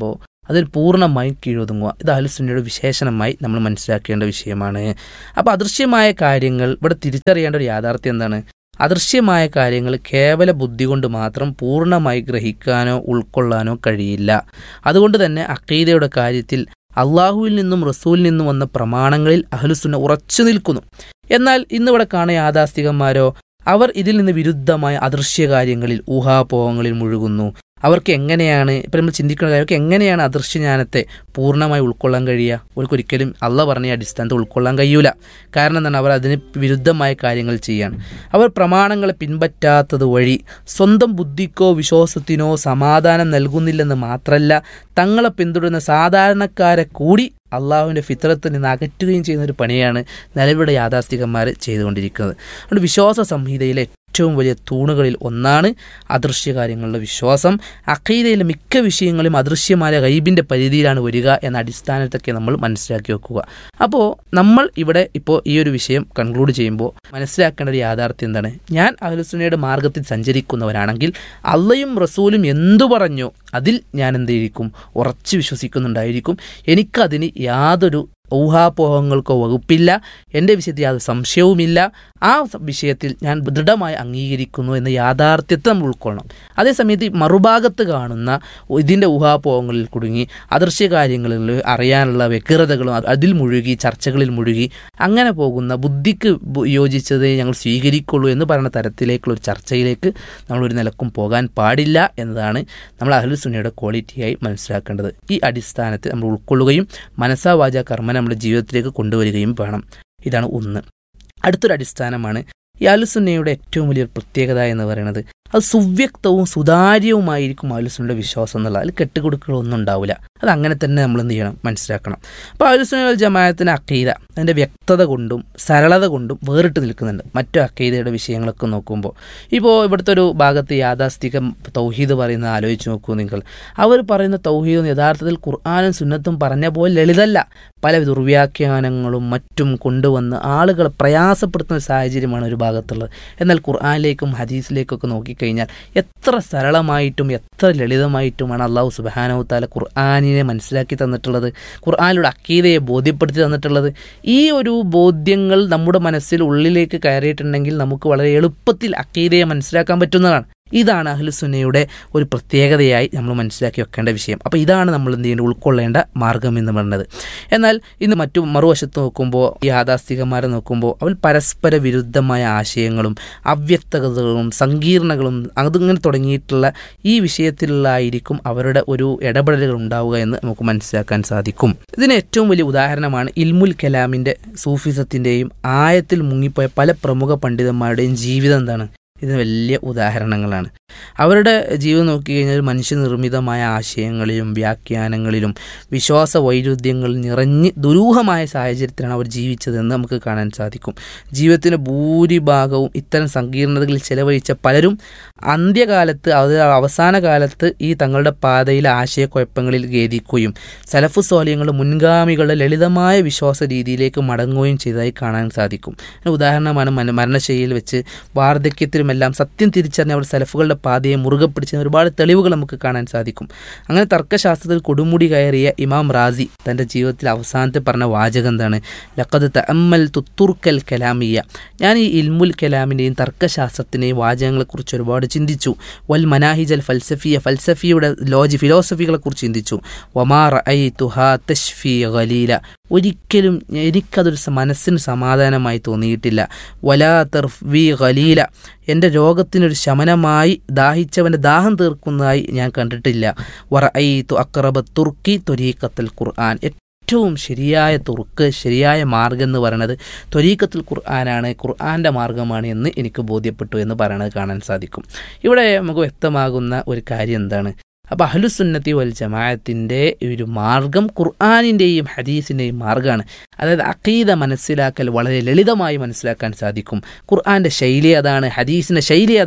അതിൽ പൂർണ്ണമായും കീഴൊതുങ്ങുക ഇത് അഹലുസുന്നയുടെ വിശേഷണമായി നമ്മൾ മനസ്സിലാക്കേണ്ട വിഷയമാണ് അപ്പോൾ അദൃശ്യമായ കാര്യങ്ങൾ ഇവിടെ തിരിച്ചറിയേണ്ട ഒരു യാഥാർത്ഥ്യം എന്താണ് അദൃശ്യമായ കാര്യങ്ങൾ കേവല ബുദ്ധി കൊണ്ട് മാത്രം പൂർണ്ണമായി ഗ്രഹിക്കാനോ ഉൾക്കൊള്ളാനോ കഴിയില്ല അതുകൊണ്ട് തന്നെ അക്കീദയുടെ കാര്യത്തിൽ അള്ളാഹുവിൽ നിന്നും റസൂലിൽ നിന്നും വന്ന പ്രമാണങ്ങളിൽ അഹ്ലുസുന്ന ഉറച്ചു നിൽക്കുന്നു എന്നാൽ ഇന്നിവിടെ കാണുന്ന യാഥാസ്ഥികന്മാരോ അവർ ഇതിൽ നിന്ന് വിരുദ്ധമായ അദൃശ്യ കാര്യങ്ങളിൽ ഊഹാപോഹങ്ങളിൽ മുഴുകുന്നു അവർക്ക് എങ്ങനെയാണ് ഇപ്പം നമ്മൾ ചിന്തിക്കുന്ന കാര്യം അവർക്ക് എങ്ങനെയാണ് അദൃശ്യജ്ഞാനത്തെ പൂർണ്ണമായി ഉൾക്കൊള്ളാൻ കഴിയുക അവർക്ക് ഒരിക്കലും അള്ള പറഞ്ഞ അടിസ്ഥാനത്തെ ഉൾക്കൊള്ളാൻ കഴിയൂല കാരണം എന്താണ് അവർ അതിന് വിരുദ്ധമായ കാര്യങ്ങൾ ചെയ്യാണ് അവർ പ്രമാണങ്ങളെ പിൻപറ്റാത്തത് വഴി സ്വന്തം ബുദ്ധിക്കോ വിശ്വാസത്തിനോ സമാധാനം നൽകുന്നില്ലെന്ന് മാത്രമല്ല തങ്ങളെ പിന്തുടരുന്ന സാധാരണക്കാരെ കൂടി അള്ളാഹുവിൻ്റെ ഫിത്രത്തിൽ നിന്ന് അകറ്റുകയും ചെയ്യുന്ന ഒരു പണിയാണ് നിലവിലെ യാഥാസ്ഥികന്മാർ ചെയ്തുകൊണ്ടിരിക്കുന്നത് അതുകൊണ്ട് വിശ്വാസ സംഹിതയിലെ ഏറ്റവും വലിയ തൂണുകളിൽ ഒന്നാണ് അദൃശ്യ കാര്യങ്ങളുടെ വിശ്വാസം അഖീദയിലെ മിക്ക വിഷയങ്ങളും അദൃശ്യമായ ഗൈബിൻ്റെ പരിധിയിലാണ് വരിക എന്ന അടിസ്ഥാനത്തൊക്കെ നമ്മൾ മനസ്സിലാക്കി വെക്കുക അപ്പോൾ നമ്മൾ ഇവിടെ ഇപ്പോൾ ഈ ഒരു വിഷയം കൺക്ലൂഡ് ചെയ്യുമ്പോൾ മനസ്സിലാക്കേണ്ട ഒരു യാഥാർത്ഥ്യം എന്താണ് ഞാൻ അഹ്ലുസുന്നയുടെ മാർഗത്തിൽ സഞ്ചരിക്കുന്നവരാണെങ്കിൽ അള്ളയും റസൂലും എന്തു പറഞ്ഞോ അതിൽ ഞാൻ എന്തിരിക്കും ഉറച്ചു വിശ്വസിക്കുന്നുണ്ടായിരിക്കും എനിക്കതിന് യാതൊരു ഊഹാപോഹങ്ങൾക്കോ വകുപ്പില്ല എൻ്റെ വിഷയത്തിൽ യാതൊരു സംശയവുമില്ല ആ വിഷയത്തിൽ ഞാൻ ദൃഢമായി അംഗീകരിക്കുന്നു എന്ന യാഥാർത്ഥ്യത്തെ നമ്മൾ ഉൾക്കൊള്ളണം അതേസമയത്ത് ഈ മറുഭാഗത്ത് കാണുന്ന ഇതിൻ്റെ ഊഹാപോഹങ്ങളിൽ കുടുങ്ങി അദൃശ്യ കാര്യങ്ങളിൽ അറിയാനുള്ള വ്യഗ്രതകളും അതിൽ മുഴുകി ചർച്ചകളിൽ മുഴുകി അങ്ങനെ പോകുന്ന ബുദ്ധിക്ക് യോജിച്ചതേ ഞങ്ങൾ സ്വീകരിക്കുള്ളൂ എന്ന് പറയുന്ന തരത്തിലേക്കുള്ള ഒരു ചർച്ചയിലേക്ക് നമ്മളൊരു നിലക്കും പോകാൻ പാടില്ല എന്നതാണ് നമ്മൾ അഹ്ലുസുന്നയുടെ ക്വാളിറ്റിയായി മനസ്സിലാക്കേണ്ടത് ഈ അടിസ്ഥാനത്തിൽ നമ്മൾ ഉൾക്കൊള്ളുകയും മനസ്സാ വാച കർമ്മ നമ്മുടെ ജീവിതത്തിലേക്ക് കൊണ്ടുവരികയും വേണം ഇതാണ് ഒന്ന് അടുത്തൊരു അടിസ്ഥാനമാണ് ഈ അലുസുന്നയുടെ ഏറ്റവും വലിയൊരു പ്രത്യേകത എന്ന് പറയുന്നത് അത് സുവ്യക്തവും സുതാര്യവുമായിരിക്കും അലുസുന്നയുടെ വിശ്വാസം എന്നുള്ളത് അതിൽ കെട്ടുകൊടുക്കലൊന്നും ഉണ്ടാവില്ല അത് അങ്ങനെ തന്നെ നമ്മൾ എന്ത് ചെയ്യണം മനസ്സിലാക്കണം അപ്പോൾ അലുസുന്ന ജമാഅത്തിന് അക്കീത അതിൻ്റെ വ്യക്തത കൊണ്ടും സരളത കൊണ്ടും വേറിട്ട് നിൽക്കുന്നുണ്ട് മറ്റു അക്കീതയുടെ വിഷയങ്ങളൊക്കെ നോക്കുമ്പോൾ ഇപ്പോൾ ഇവിടുത്തെ ഒരു ഭാഗത്ത് യാഥാസ്ഥികം തൗഹീദ് പറയുന്നത് ആലോചിച്ച് നോക്കൂ നിങ്ങൾ അവർ പറയുന്ന തൗഹീദ് യഥാർത്ഥത്തിൽ ഖുർആാനും സുന്നത്തും പറഞ്ഞ പോലെ ലളിതല്ല പല ദുർവ്യാഖ്യാനങ്ങളും മറ്റും കൊണ്ടുവന്ന് ആളുകളെ പ്രയാസപ്പെടുത്തുന്ന സാഹചര്യമാണ് ഒരു ഭാഗത്തുള്ളത് എന്നാൽ ഖുർആാനിലേക്കും ഹദീസിലേക്കൊക്കെ നോക്കിക്കഴിഞ്ഞാൽ എത്ര സരളമായിട്ടും എത്ര ലളിതമായിട്ടുമാണ് അള്ളാഹു സുബാനഹു താല ഖുർആാനിനെ മനസ്സിലാക്കി തന്നിട്ടുള്ളത് ഖുർആാനിലൂടെ അക്കീതയെ ബോധ്യപ്പെടുത്തി തന്നിട്ടുള്ളത് ഈ ഒരു ബോധ്യങ്ങൾ നമ്മുടെ മനസ്സിൽ ഉള്ളിലേക്ക് കയറിയിട്ടുണ്ടെങ്കിൽ നമുക്ക് വളരെ എളുപ്പത്തിൽ അക്കീതയെ മനസ്സിലാക്കാൻ പറ്റുന്നതാണ് ഇതാണ് അഹ്ലുസുന്നയുടെ ഒരു പ്രത്യേകതയായി നമ്മൾ മനസ്സിലാക്കി വെക്കേണ്ട വിഷയം അപ്പോൾ ഇതാണ് നമ്മൾ എന്ത് ചെയ്യേണ്ടത് ഉൾക്കൊള്ളേണ്ട മാർഗം എന്ന് പറയുന്നത് എന്നാൽ ഇന്ന് മറ്റു മറുവശത്ത് നോക്കുമ്പോൾ ഈ യാഥാസ്ഥികന്മാരെ നോക്കുമ്പോൾ അവർ പരസ്പര വിരുദ്ധമായ ആശയങ്ങളും അവ്യക്തതകളും സങ്കീർണകളും അതിങ്ങനെ തുടങ്ങിയിട്ടുള്ള ഈ വിഷയത്തിലായിരിക്കും അവരുടെ ഒരു ഇടപെടലുകൾ ഉണ്ടാവുക എന്ന് നമുക്ക് മനസ്സിലാക്കാൻ സാധിക്കും ഇതിന് ഏറ്റവും വലിയ ഉദാഹരണമാണ് ഇൽമുൽ കലാമിൻ്റെ സൂഫിസത്തിൻ്റെയും ആയത്തിൽ മുങ്ങിപ്പോയ പല പ്രമുഖ പണ്ഡിതന്മാരുടെയും ജീവിതം എന്താണ് ഇതിന് വലിയ ഉദാഹരണങ്ങളാണ് അവരുടെ ജീവിതം നോക്കിക്കഴിഞ്ഞാൽ മനുഷ്യനിർമ്മിതമായ ആശയങ്ങളിലും വ്യാഖ്യാനങ്ങളിലും വിശ്വാസ വൈരുദ്ധ്യങ്ങൾ നിറഞ്ഞ് ദുരൂഹമായ സാഹചര്യത്തിലാണ് അവർ ജീവിച്ചതെന്ന് നമുക്ക് കാണാൻ സാധിക്കും ജീവിതത്തിൻ്റെ ഭൂരിഭാഗവും ഇത്തരം സങ്കീർണതകളിൽ ചെലവഴിച്ച പലരും അന്ത്യകാലത്ത് അത് അവസാന കാലത്ത് ഈ തങ്ങളുടെ പാതയിലെ ആശയക്കുഴപ്പങ്ങളിൽ ഖേദിക്കുകയും സലഫു സ്വാലിയങ്ങളുടെ മുൻഗാമികളുടെ ലളിതമായ വിശ്വാസ രീതിയിലേക്ക് മടങ്ങുകയും ചെയ്തതായി കാണാൻ സാധിക്കും ഉദാഹരണമാണ് മരണശൈലിയിൽ വെച്ച് വാർദ്ധക്യത്തിലുമെല്ലാം സത്യം തിരിച്ചറിഞ്ഞ അവർ സലഫുകളുടെ പാതയെ മുറുകെ പിടിച്ച ഒരുപാട് തെളിവുകൾ നമുക്ക് കാണാൻ സാധിക്കും അങ്ങനെ തർക്കശാസ്ത്രത്തിൽ കൊടുമുടി കയറിയ ഇമാം റാസി തൻ്റെ ജീവിതത്തിൽ അവസാനത്തെ പറഞ്ഞ വാചകം എന്താണ് ലക്കത് തഅമ്മൽ തുത്തുർക്കൽ കലാമിയ ഞാൻ ഈ ഇൽമുൽ കലാമിൻ്റെയും തർക്കശാസ്ത്രത്തിൻ്റെയും വാചകങ്ങളെക്കുറിച്ച് ഒരുപാട് ചിന്തിച്ചു വൽ മനാഹിജൽ ഫൽസഫിയ ഫൽസഫിയുടെ ലോജി ഫിലോസഫികളെക്കുറിച്ച് ചിന്തിച്ചു വമാർ ഐ തുഹാ തഷ്ഫി ഖലീല ഒരിക്കലും എനിക്കതൊരു മനസ്സിന് സമാധാനമായി തോന്നിയിട്ടില്ല വലാ തർഫി ഖലീല എൻ്റെ രോഗത്തിനൊരു ശമനമായി ദാഹിച്ചവൻ്റെ ദാഹം തീർക്കുന്നതായി ഞാൻ കണ്ടിട്ടില്ല വറ ഐ തു അക്രബ തുർക്കി തൊരീക്കത്തൽ ഖുർആൻ ഏറ്റവും ശരിയായ തുർക്ക് ശരിയായ മാർഗം എന്ന് പറയുന്നത് ത്വരീക്കത്തിൽ ഖുർആനാണ് ഖുർആൻ്റെ മാർഗമാണ് എന്ന് എനിക്ക് ബോധ്യപ്പെട്ടു എന്ന് പറയുന്നത് കാണാൻ സാധിക്കും ഇവിടെ നമുക്ക് വ്യക്തമാകുന്ന ഒരു കാര്യം എന്താണ് അപ്പോൾ അഹ്ലുസുന്നത്തി വൽ ജമാഅത്തിൻ്റെ ഒരു മാർഗം ഖുർആാനിൻ്റെയും ഹദീസിൻ്റെയും മാർഗ്ഗമാണ് അതായത് അഖീദ മനസ്സിലാക്കൽ വളരെ ലളിതമായി മനസ്സിലാക്കാൻ സാധിക്കും ഖുർആൻ്റെ ശൈലി അതാണ് ഹദീസിൻ്റെ ശൈലി അതാണ്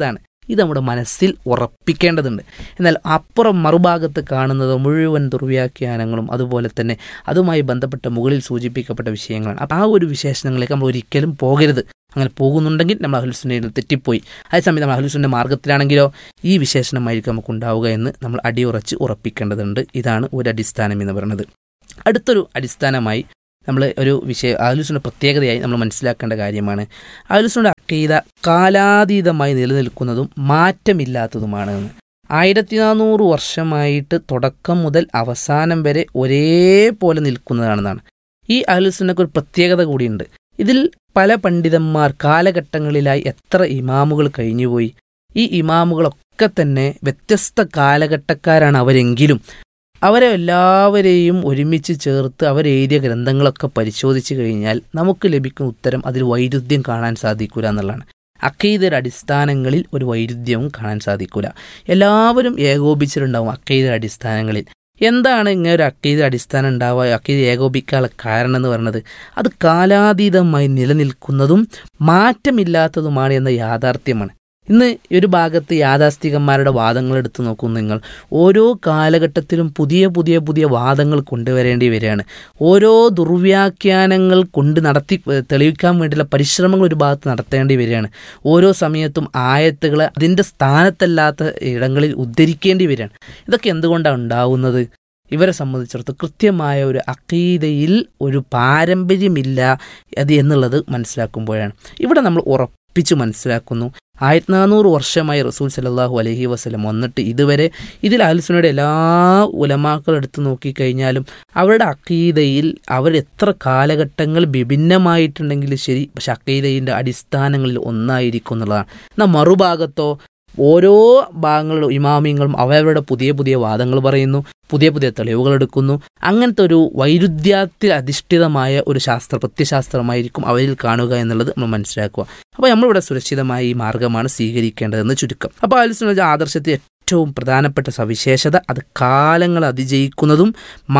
ഇത് നമ്മുടെ മനസ്സിൽ ഉറപ്പിക്കേണ്ടതുണ്ട് എന്നാൽ അപ്പുറം മറുഭാഗത്ത് കാണുന്നത് മുഴുവൻ ദുർവ്യാഖ്യാനങ്ങളും അതുപോലെ തന്നെ അതുമായി ബന്ധപ്പെട്ട മുകളിൽ സൂചിപ്പിക്കപ്പെട്ട വിഷയങ്ങളാണ് അപ്പോൾ ആ ഒരു വിശേഷണങ്ങളിലേക്ക് നമ്മൾ ഒരിക്കലും പോകരുത് അങ്ങനെ പോകുന്നുണ്ടെങ്കിൽ നമ്മൾ അഹ്ലുസുന്നയിൽ നിന്ന് തെറ്റിപ്പോയി അതേസമയം നമ്മൾ അഹ്ലുസുന്ന മാർഗത്തിലാണെങ്കിലോ ഈ വിശേഷണമായിരിക്കും നമുക്ക് ഉണ്ടാവുക എന്ന് നമ്മൾ അടിയുറച്ച് ഉറപ്പിക്കേണ്ടതുണ്ട് ഇതാണ് ഒരു അടിസ്ഥാനം എന്ന് പറയുന്നത് അടുത്തൊരു അടിസ്ഥാനമായി നമ്മൾ ഒരു വിഷയ അഹ്ലുസുന്ന പ്രത്യേകതയായി നമ്മൾ മനസ്സിലാക്കേണ്ട കാര്യമാണ് അഹ്ലുസുന്ന അക്കീത കാലാതീതമായി നിലനിൽക്കുന്നതും മാറ്റമില്ലാത്തതുമാണ് എന്ന് ആയിരത്തി നാനൂറ് വർഷമായിട്ട് തുടക്കം മുതൽ അവസാനം വരെ ഒരേപോലെ നിൽക്കുന്നതാണെന്നാണ് ഈ അഹ്ലുസുന്നക്ക് ഒരു പ്രത്യേകത കൂടിയുണ്ട് ഇതിൽ പല പണ്ഡിതന്മാർ കാലഘട്ടങ്ങളിലായി എത്ര ഇമാമുകൾ കഴിഞ്ഞുപോയി ഈ ഇമാമുകളൊക്കെ തന്നെ വ്യത്യസ്ത കാലഘട്ടക്കാരാണ് അവരെങ്കിലും അവരെ എല്ലാവരെയും ഒരുമിച്ച് ചേർത്ത് അവരെഴുതിയ ഗ്രന്ഥങ്ങളൊക്കെ പരിശോധിച്ച് കഴിഞ്ഞാൽ നമുക്ക് ലഭിക്കുന്ന ഉത്തരം അതിൽ വൈരുദ്ധ്യം കാണാൻ സാധിക്കൂല എന്നുള്ളതാണ് അക്കൈദയുടെ അടിസ്ഥാനങ്ങളിൽ ഒരു വൈരുദ്ധ്യവും കാണാൻ സാധിക്കൂല എല്ലാവരും ഏകോപിച്ചിട്ടുണ്ടാവും അക്കൈദയുടെ അടിസ്ഥാനങ്ങളിൽ എന്താണ് ഇങ്ങനെ ഒരു അക്കീത അടിസ്ഥാനം ഉണ്ടാവുക അക്കീത ഏകോപിക്കാനുള്ള കാരണം എന്ന് പറയുന്നത് അത് കാലാതീതമായി നിലനിൽക്കുന്നതും മാറ്റമില്ലാത്തതുമാണ് എന്ന യാഥാർത്ഥ്യമാണ് ഇന്ന് ഒരു ഭാഗത്ത് യാഥാസ്ഥികന്മാരുടെ വാദങ്ങൾ എടുത്തു നോക്കും നിങ്ങൾ ഓരോ കാലഘട്ടത്തിലും പുതിയ പുതിയ പുതിയ വാദങ്ങൾ കൊണ്ടുവരേണ്ടി വരികയാണ് ഓരോ ദുർവ്യാഖ്യാനങ്ങൾ കൊണ്ട് നടത്തി തെളിയിക്കാൻ വേണ്ടിയുള്ള പരിശ്രമങ്ങൾ ഒരു ഭാഗത്ത് നടത്തേണ്ടി വരികയാണ് ഓരോ സമയത്തും ആയത്തുകൾ അതിൻ്റെ സ്ഥാനത്തല്ലാത്ത ഇടങ്ങളിൽ ഉദ്ധരിക്കേണ്ടി വരികയാണ് ഇതൊക്കെ എന്തുകൊണ്ടാണ് ഉണ്ടാവുന്നത് ഇവരെ സംബന്ധിച്ചിടത്തോളം കൃത്യമായ ഒരു അക്കീതയിൽ ഒരു പാരമ്പര്യമില്ല അത് എന്നുള്ളത് മനസ്സിലാക്കുമ്പോഴാണ് ഇവിടെ നമ്മൾ ഉറപ്പിച്ച് മനസ്സിലാക്കുന്നു ആയിരത്തി നാനൂറ് വർഷമായി റസൂൽ സലാഹു അലഹി വസ്ലം വന്നിട്ട് ഇതുവരെ ഇതിൽ അൽസുനയുടെ എല്ലാ ഉലമാക്കൾ എടുത്തു നോക്കിക്കഴിഞ്ഞാലും അവരുടെ അക്കീതയിൽ അവർ എത്ര കാലഘട്ടങ്ങൾ വിഭിന്നമായിട്ടുണ്ടെങ്കിലും ശരി പക്ഷെ അക്കീതയിൻ്റെ അടിസ്ഥാനങ്ങളിൽ ഒന്നായിരിക്കും എന്നുള്ളതാണ് എന്നാൽ മറുഭാഗത്തോ ഓരോ ഭാഗങ്ങളിലും ഇമാമിയങ്ങളും അവരവരുടെ പുതിയ പുതിയ വാദങ്ങൾ പറയുന്നു പുതിയ പുതിയ തെളിവുകൾ എടുക്കുന്നു അങ്ങനത്തെ ഒരു വൈരുദ്ധ്യത്തിൽ അധിഷ്ഠിതമായ ഒരു ശാസ്ത്ര പ്രത്യശാസ്ത്രമായിരിക്കും അവരിൽ കാണുക എന്നുള്ളത് നമ്മൾ മനസ്സിലാക്കുക അപ്പോൾ നമ്മളിവിടെ സുരക്ഷിതമായ ഈ മാർഗമാണ് സ്വീകരിക്കേണ്ടതെന്ന് ചുരുക്കം അപ്പോൾ ആലുസ്വല ആദർശത്തിൽ ഏറ്റവും പ്രധാനപ്പെട്ട സവിശേഷത അത് കാലങ്ങൾ അതിജയിക്കുന്നതും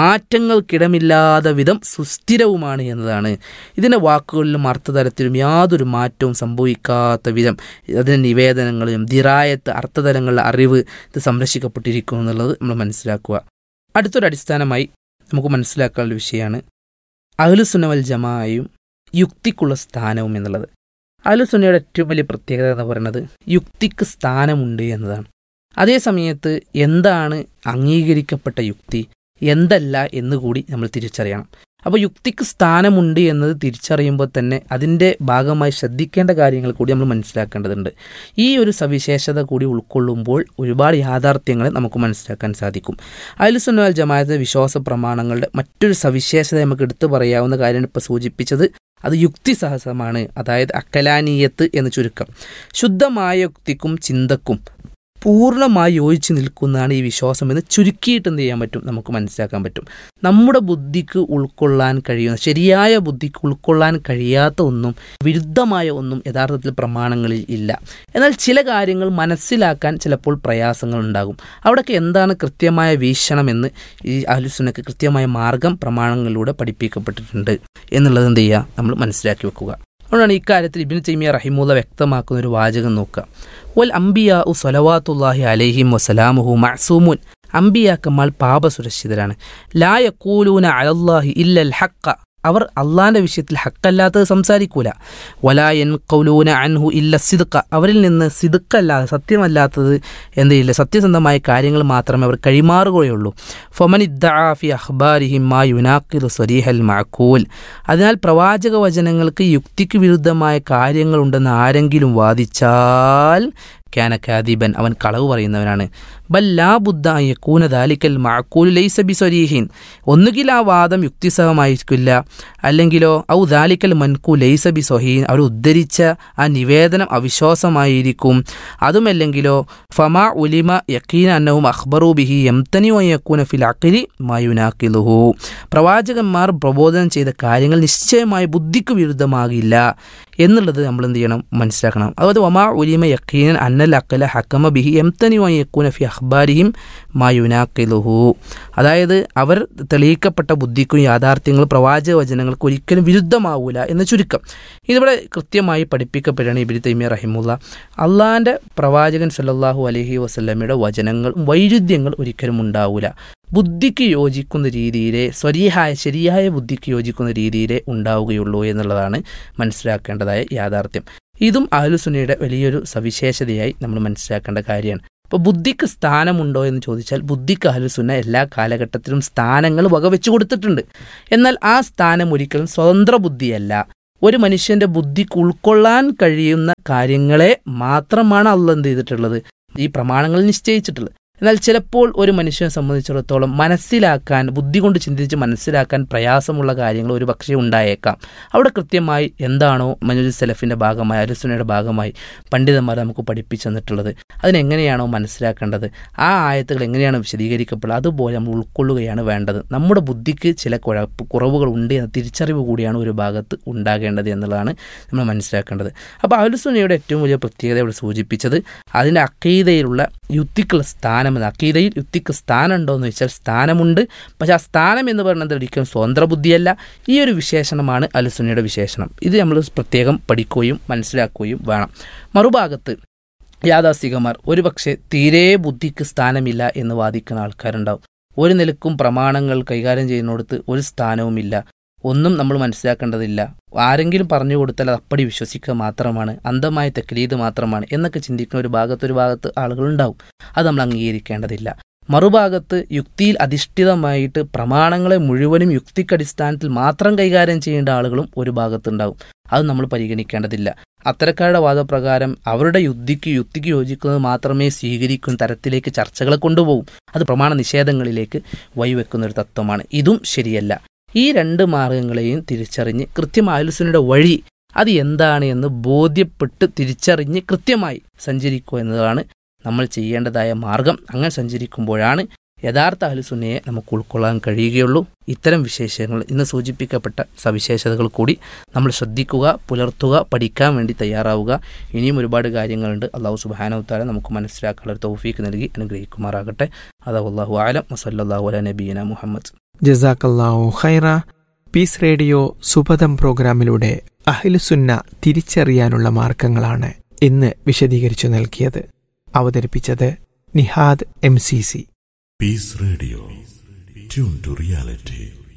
മാറ്റങ്ങൾക്കിടമില്ലാത്ത വിധം സുസ്ഥിരവുമാണ് എന്നതാണ് ഇതിൻ്റെ വാക്കുകളിലും അർത്ഥതലത്തിലും യാതൊരു മാറ്റവും സംഭവിക്കാത്ത വിധം അതിൻ്റെ നിവേദനങ്ങളിലും ദിറായത്ത് അർത്ഥതലങ്ങളിലെ അറിവ് ഇത് സംരക്ഷിക്കപ്പെട്ടിരിക്കുന്നു എന്നുള്ളത് നമ്മൾ മനസ്സിലാക്കുക അടുത്തൊരു അടിസ്ഥാനമായി നമുക്ക് മനസ്സിലാക്കാനുള്ള വിഷയമാണ് അഹ്ലുസുന്നവൽ ജമായും യുക്തിക്കുള്ള സ്ഥാനവും എന്നുള്ളത് അഹ്ലുസുന്നയുടെ ഏറ്റവും വലിയ പ്രത്യേകത എന്ന് പറയുന്നത് യുക്തിക്ക് സ്ഥാനമുണ്ട് എന്നതാണ് അതേ സമയത്ത് എന്താണ് അംഗീകരിക്കപ്പെട്ട യുക്തി എന്തല്ല എന്നുകൂടി നമ്മൾ തിരിച്ചറിയണം അപ്പോൾ യുക്തിക്ക് സ്ഥാനമുണ്ട് എന്നത് തിരിച്ചറിയുമ്പോൾ തന്നെ അതിൻ്റെ ഭാഗമായി ശ്രദ്ധിക്കേണ്ട കാര്യങ്ങൾ കൂടി നമ്മൾ മനസ്സിലാക്കേണ്ടതുണ്ട് ഈ ഒരു സവിശേഷത കൂടി ഉൾക്കൊള്ളുമ്പോൾ ഒരുപാട് യാഥാർത്ഥ്യങ്ങളെ നമുക്ക് മനസ്സിലാക്കാൻ സാധിക്കും അയലുസുന്നൽ ജമാഅത്തെ വിശ്വാസ പ്രമാണങ്ങളുടെ മറ്റൊരു സവിശേഷത നമുക്ക് എടുത്തു പറയാവുന്ന കാര്യമാണ് ഇപ്പോൾ സൂചിപ്പിച്ചത് അത് യുക്തിസഹസമാണ് അതായത് അക്കലാനീയത്ത് എന്ന് ചുരുക്കം ശുദ്ധമായ യുക്തിക്കും ചിന്തക്കും പൂർണ്ണമായി യോജിച്ച് നിൽക്കുന്നതാണ് ഈ വിശ്വാസം എന്ന് ചുരുക്കിയിട്ട് എന്ത് ചെയ്യാൻ പറ്റും നമുക്ക് മനസ്സിലാക്കാൻ പറ്റും നമ്മുടെ ബുദ്ധിക്ക് ഉൾക്കൊള്ളാൻ കഴിയുന്ന ശരിയായ ബുദ്ധിക്ക് ഉൾക്കൊള്ളാൻ കഴിയാത്ത ഒന്നും വിരുദ്ധമായ ഒന്നും യഥാർത്ഥത്തിൽ പ്രമാണങ്ങളിൽ ഇല്ല എന്നാൽ ചില കാര്യങ്ങൾ മനസ്സിലാക്കാൻ ചിലപ്പോൾ പ്രയാസങ്ങൾ ഉണ്ടാകും അവിടെയൊക്കെ എന്താണ് കൃത്യമായ വീക്ഷണമെന്ന് ഈ അഹലുസുനക്ക് കൃത്യമായ മാർഗം പ്രമാണങ്ങളിലൂടെ പഠിപ്പിക്കപ്പെട്ടിട്ടുണ്ട് എന്നുള്ളത് എന്ത് ചെയ്യുക നമ്മൾ മനസ്സിലാക്കി വെക്കുക അതുകൊണ്ടാണ് ഇക്കാര്യത്തിൽ ഇബിൻ തൈമിയ റഹിമുള്ള വ്യക്തമാക്കുന്ന ഒരു വാചകം നോക്കുക വൽ അംബിയ ഉ സൊലവാത്തുല്ലാഹി അലൈഹിം വസലാമുഹു മഅസൂമുൻ അംബിയാക്കന്മാർ പാപസുരക്ഷിതരാണ് ലാ യക്കൂലൂന അലല്ലാഹി ഇല്ലൽ ഹക്ക അവർ അള്ളാന്റെ വിഷയത്തിൽ ഹക്കല്ലാത്തത് സംസാരിക്കൂല വലായൻ കൗലൂന അൻഹു ഇല്ല സിദുക്ക അവരിൽ നിന്ന് സിദുക്കല്ലാതെ സത്യമല്ലാത്തത് എന്തില്ല സത്യസന്ധമായ കാര്യങ്ങൾ മാത്രമേ അവർ കൈമാറുകയുള്ളൂ ഫൊമൻ ഇദ്ദാഫി അഖ്ബാരിഹിം മാ യുനാക്കിദു സ്വരീഹൽ മഅക്കൂൽ അതിനാൽ പ്രവാചക വചനങ്ങൾക്ക് യുക്തിക്ക് വിരുദ്ധമായ കാര്യങ്ങളുണ്ടെന്ന് ആരെങ്കിലും വാദിച്ചാൽ ക്യാന കാദിബൻ അവൻ കളവ് പറയുന്നവനാണ് ബല്ലാ ബുദ്ധ യക്കൂന ദാലിക്കൽ മഅക്കൂൽ ലൈസ ബിസ്വരീഹിൻ ഒന്നുകിൽ ആ വാദം യുക്തിസഹമായിരിക്കില്ല അല്ലെങ്കിലോ ഔ ദാലിക്കൽ മൻകു ലൈസ ബി സൊഹീൻ അവർ ഉദ്ധരിച്ച ആ നിവേദനം അവിശ്വാസമായിരിക്കും അതുമല്ലെങ്കിലോ ഫമാ ഉലിമ യക്കീന അന്നവും അഖ്ബറു ബിഹി യംതനി യക്കൂന ഫിൽ അഖിലി മായുനാക്കിലുഹു പ്രവാചകന്മാർ പ്രബോധനം ചെയ്ത കാര്യങ്ങൾ നിശ്ചയമായി ബുദ്ധിക്ക് വിരുദ്ധമാകില്ല എന്നുള്ളത് നമ്മൾ എന്ത് ചെയ്യണം മനസ്സിലാക്കണം അതുപോലെ ഒമാ ഉലിമ യക്കീനൻ അന്നൽ അക്കല ഹക്കമ ബിഹി എംതനി യക്കൂന ഫി അഖ്ബാരിഹിം മാ യുനാക്കിലുഹു അതായത് അവർ തെളിയിക്കപ്പെട്ട ബുദ്ധിക്കും യാഥാർത്ഥ്യങ്ങളും പ്രവാചക വചനങ്ങൾക്ക് ഒരിക്കലും വിരുദ്ധമാവൂല എന്ന് ചുരുക്കം ഇതിവിടെ കൃത്യമായി പഠിപ്പിക്കപ്പെടുകയാണ് ഇബിരി തൈമിയ റഹിമുള്ള അള്ളാഹിൻ്റെ പ്രവാചകൻ സല്ലല്ലാഹു അലൈഹി വസല്ലമയുടെ വചനങ്ങൾ വൈരുദ്ധ്യങ്ങൾ ഒരിക്കലും ഉണ്ടാവൂല ബുദ്ധിക്ക് യോജിക്കുന്ന രീതിയിലെ സ്വരീഹായ ശരിയായ ബുദ്ധിക്ക് യോജിക്കുന്ന രീതിയിലേ ഉണ്ടാവുകയുള്ളൂ എന്നുള്ളതാണ് മനസ്സിലാക്കേണ്ടതായ യാഥാർത്ഥ്യം ഇതും അഹ്ലുസുന്നയുടെ വലിയൊരു സവിശേഷതയായി നമ്മൾ മനസ്സിലാക്കേണ്ട കാര്യമാണ് അപ്പോൾ ബുദ്ധിക്ക് സ്ഥാനമുണ്ടോ എന്ന് ചോദിച്ചാൽ ബുദ്ധിക്ക് അഹ്ലുസുന്ന എല്ലാ കാലഘട്ടത്തിലും സ്ഥാനങ്ങൾ വകവെച്ചു കൊടുത്തിട്ടുണ്ട് എന്നാൽ ആ സ്ഥാനം ഒരിക്കലും സ്വതന്ത്ര ബുദ്ധിയല്ല ഒരു മനുഷ്യന്റെ ബുദ്ധിക്ക് ഉൾക്കൊള്ളാൻ കഴിയുന്ന കാര്യങ്ങളെ മാത്രമാണ് അള്ള എന്ത് ചെയ്തിട്ടുള്ളത് ഈ പ്രമാണങ്ങൾ നിശ്ചയിച്ചിട്ടുള്ളത് എന്നാൽ ചിലപ്പോൾ ഒരു മനുഷ്യനെ സംബന്ധിച്ചിടത്തോളം മനസ്സിലാക്കാൻ ബുദ്ധി കൊണ്ട് ചിന്തിച്ച് മനസ്സിലാക്കാൻ പ്രയാസമുള്ള കാര്യങ്ങൾ ഒരു പക്ഷേ ഉണ്ടായേക്കാം അവിടെ കൃത്യമായി എന്താണോ മനുജ് സെലഫിൻ്റെ ഭാഗമായി അലുസുനയുടെ ഭാഗമായി പണ്ഡിതന്മാർ നമുക്ക് പഠിപ്പിച്ചു തന്നിട്ടുള്ളത് അതിനെങ്ങനെയാണോ മനസ്സിലാക്കേണ്ടത് ആ ആയത്തുകൾ എങ്ങനെയാണ് വിശദീകരിക്കപ്പെടുക അതുപോലെ നമ്മൾ ഉൾക്കൊള്ളുകയാണ് വേണ്ടത് നമ്മുടെ ബുദ്ധിക്ക് ചില കുഴപ്പ് കുറവുകൾ ഉണ്ട് എന്ന തിരിച്ചറിവ് കൂടിയാണ് ഒരു ഭാഗത്ത് ഉണ്ടാകേണ്ടത് എന്നുള്ളതാണ് നമ്മൾ മനസ്സിലാക്കേണ്ടത് അപ്പോൾ അലുസുനയുടെ ഏറ്റവും വലിയ പ്രത്യേകത ഇവിടെ സൂചിപ്പിച്ചത് അതിൻ്റെ അക്കീതയിലുള്ള യുക്തിക്കുള്ള സ്ഥാനം എന്ന് അക്കീതയിൽ യുക്തിക്ക് സ്ഥാനം ഉണ്ടോ എന്ന് വെച്ചാൽ സ്ഥാനമുണ്ട് പക്ഷെ ആ സ്ഥാനം എന്ന് പറയുന്നത് ഒരിക്കലും സ്വതന്ത്ര ബുദ്ധിയല്ല ഈ ഒരു വിശേഷണമാണ് അലുസുനയുടെ വിശേഷണം ഇത് നമ്മൾ പ്രത്യേകം പഠിക്കുകയും മനസ്സിലാക്കുകയും വേണം മറുഭാഗത്ത് യാഥാസ്ഥികന്മാർ ഒരുപക്ഷെ തീരെ ബുദ്ധിക്ക് സ്ഥാനമില്ല എന്ന് വാദിക്കുന്ന ആൾക്കാരുണ്ടാവും ഒരു നിലക്കും പ്രമാണങ്ങൾ കൈകാര്യം ചെയ്യുന്നിടത്ത് ഒരു സ്ഥാനവുമില്ല ഒന്നും നമ്മൾ മനസ്സിലാക്കേണ്ടതില്ല ആരെങ്കിലും പറഞ്ഞു കൊടുത്താൽ അത് അപ്പടി വിശ്വസിക്കുക മാത്രമാണ് അന്ധമായ തെക്കലീത് മാത്രമാണ് എന്നൊക്കെ ചിന്തിക്കുന്ന ഒരു ഭാഗത്ത് ഒരു ഭാഗത്ത് ആളുകളുണ്ടാവും അത് നമ്മൾ അംഗീകരിക്കേണ്ടതില്ല മറുഭാഗത്ത് യുക്തിയിൽ അധിഷ്ഠിതമായിട്ട് പ്രമാണങ്ങളെ മുഴുവനും യുക്തിക്കടിസ്ഥാനത്തിൽ മാത്രം കൈകാര്യം ചെയ്യേണ്ട ആളുകളും ഒരു ഭാഗത്തുണ്ടാവും അത് നമ്മൾ പരിഗണിക്കേണ്ടതില്ല അത്തരക്കാരുടെ വാദപ്രകാരം അവരുടെ യുദ്ധിക്ക് യുക്തിക്ക് യോജിക്കുന്നത് മാത്രമേ സ്വീകരിക്കുന്ന തരത്തിലേക്ക് ചർച്ചകളെ കൊണ്ടുപോകും അത് പ്രമാണ നിഷേധങ്ങളിലേക്ക് വഴിവെക്കുന്ന ഒരു തത്വമാണ് ഇതും ശരിയല്ല ഈ രണ്ട് മാർഗങ്ങളെയും തിരിച്ചറിഞ്ഞ് കൃത്യമായ ആലുസനയുടെ വഴി അത് എന്താണ് എന്ന് ബോധ്യപ്പെട്ട് തിരിച്ചറിഞ്ഞ് കൃത്യമായി സഞ്ചരിക്കുക എന്നതാണ് നമ്മൾ ചെയ്യേണ്ടതായ മാർഗം അങ്ങനെ സഞ്ചരിക്കുമ്പോഴാണ് യഥാർത്ഥ അഹലുസുന്നയെ നമുക്ക് ഉൾക്കൊള്ളാൻ കഴിയുകയുള്ളൂ ഇത്തരം വിശേഷങ്ങൾ ഇന്ന് സൂചിപ്പിക്കപ്പെട്ട സവിശേഷതകൾ കൂടി നമ്മൾ ശ്രദ്ധിക്കുക പുലർത്തുക പഠിക്കാൻ വേണ്ടി തയ്യാറാവുക ഇനിയും ഒരുപാട് കാര്യങ്ങളുണ്ട് അള്ളാഹു സുബാനവത്താല നമുക്ക് മനസ്സിലാക്കാനുള്ള ഒരു തൗഫീക്ക് നൽകി അനുഗ്രഹിക്കുമാറാകട്ടെ അതാ അള്ളാഹു ആലം വസല്ലാഹു അല നബീന മുഹമ്മദ് ജസാക്കല്ലാഹു ഖൈറ പീസ് റേഡിയോ സുപദം പ്രോഗ്രാമിലൂടെ അഹിലുസുന്ന തിരിച്ചറിയാനുള്ള മാർഗങ്ങളാണ് ഇന്ന് വിശദീകരിച്ചു നൽകിയത് അവതരിപ്പിച്ചത് Nihad M C C Peace Radio. Tune to reality.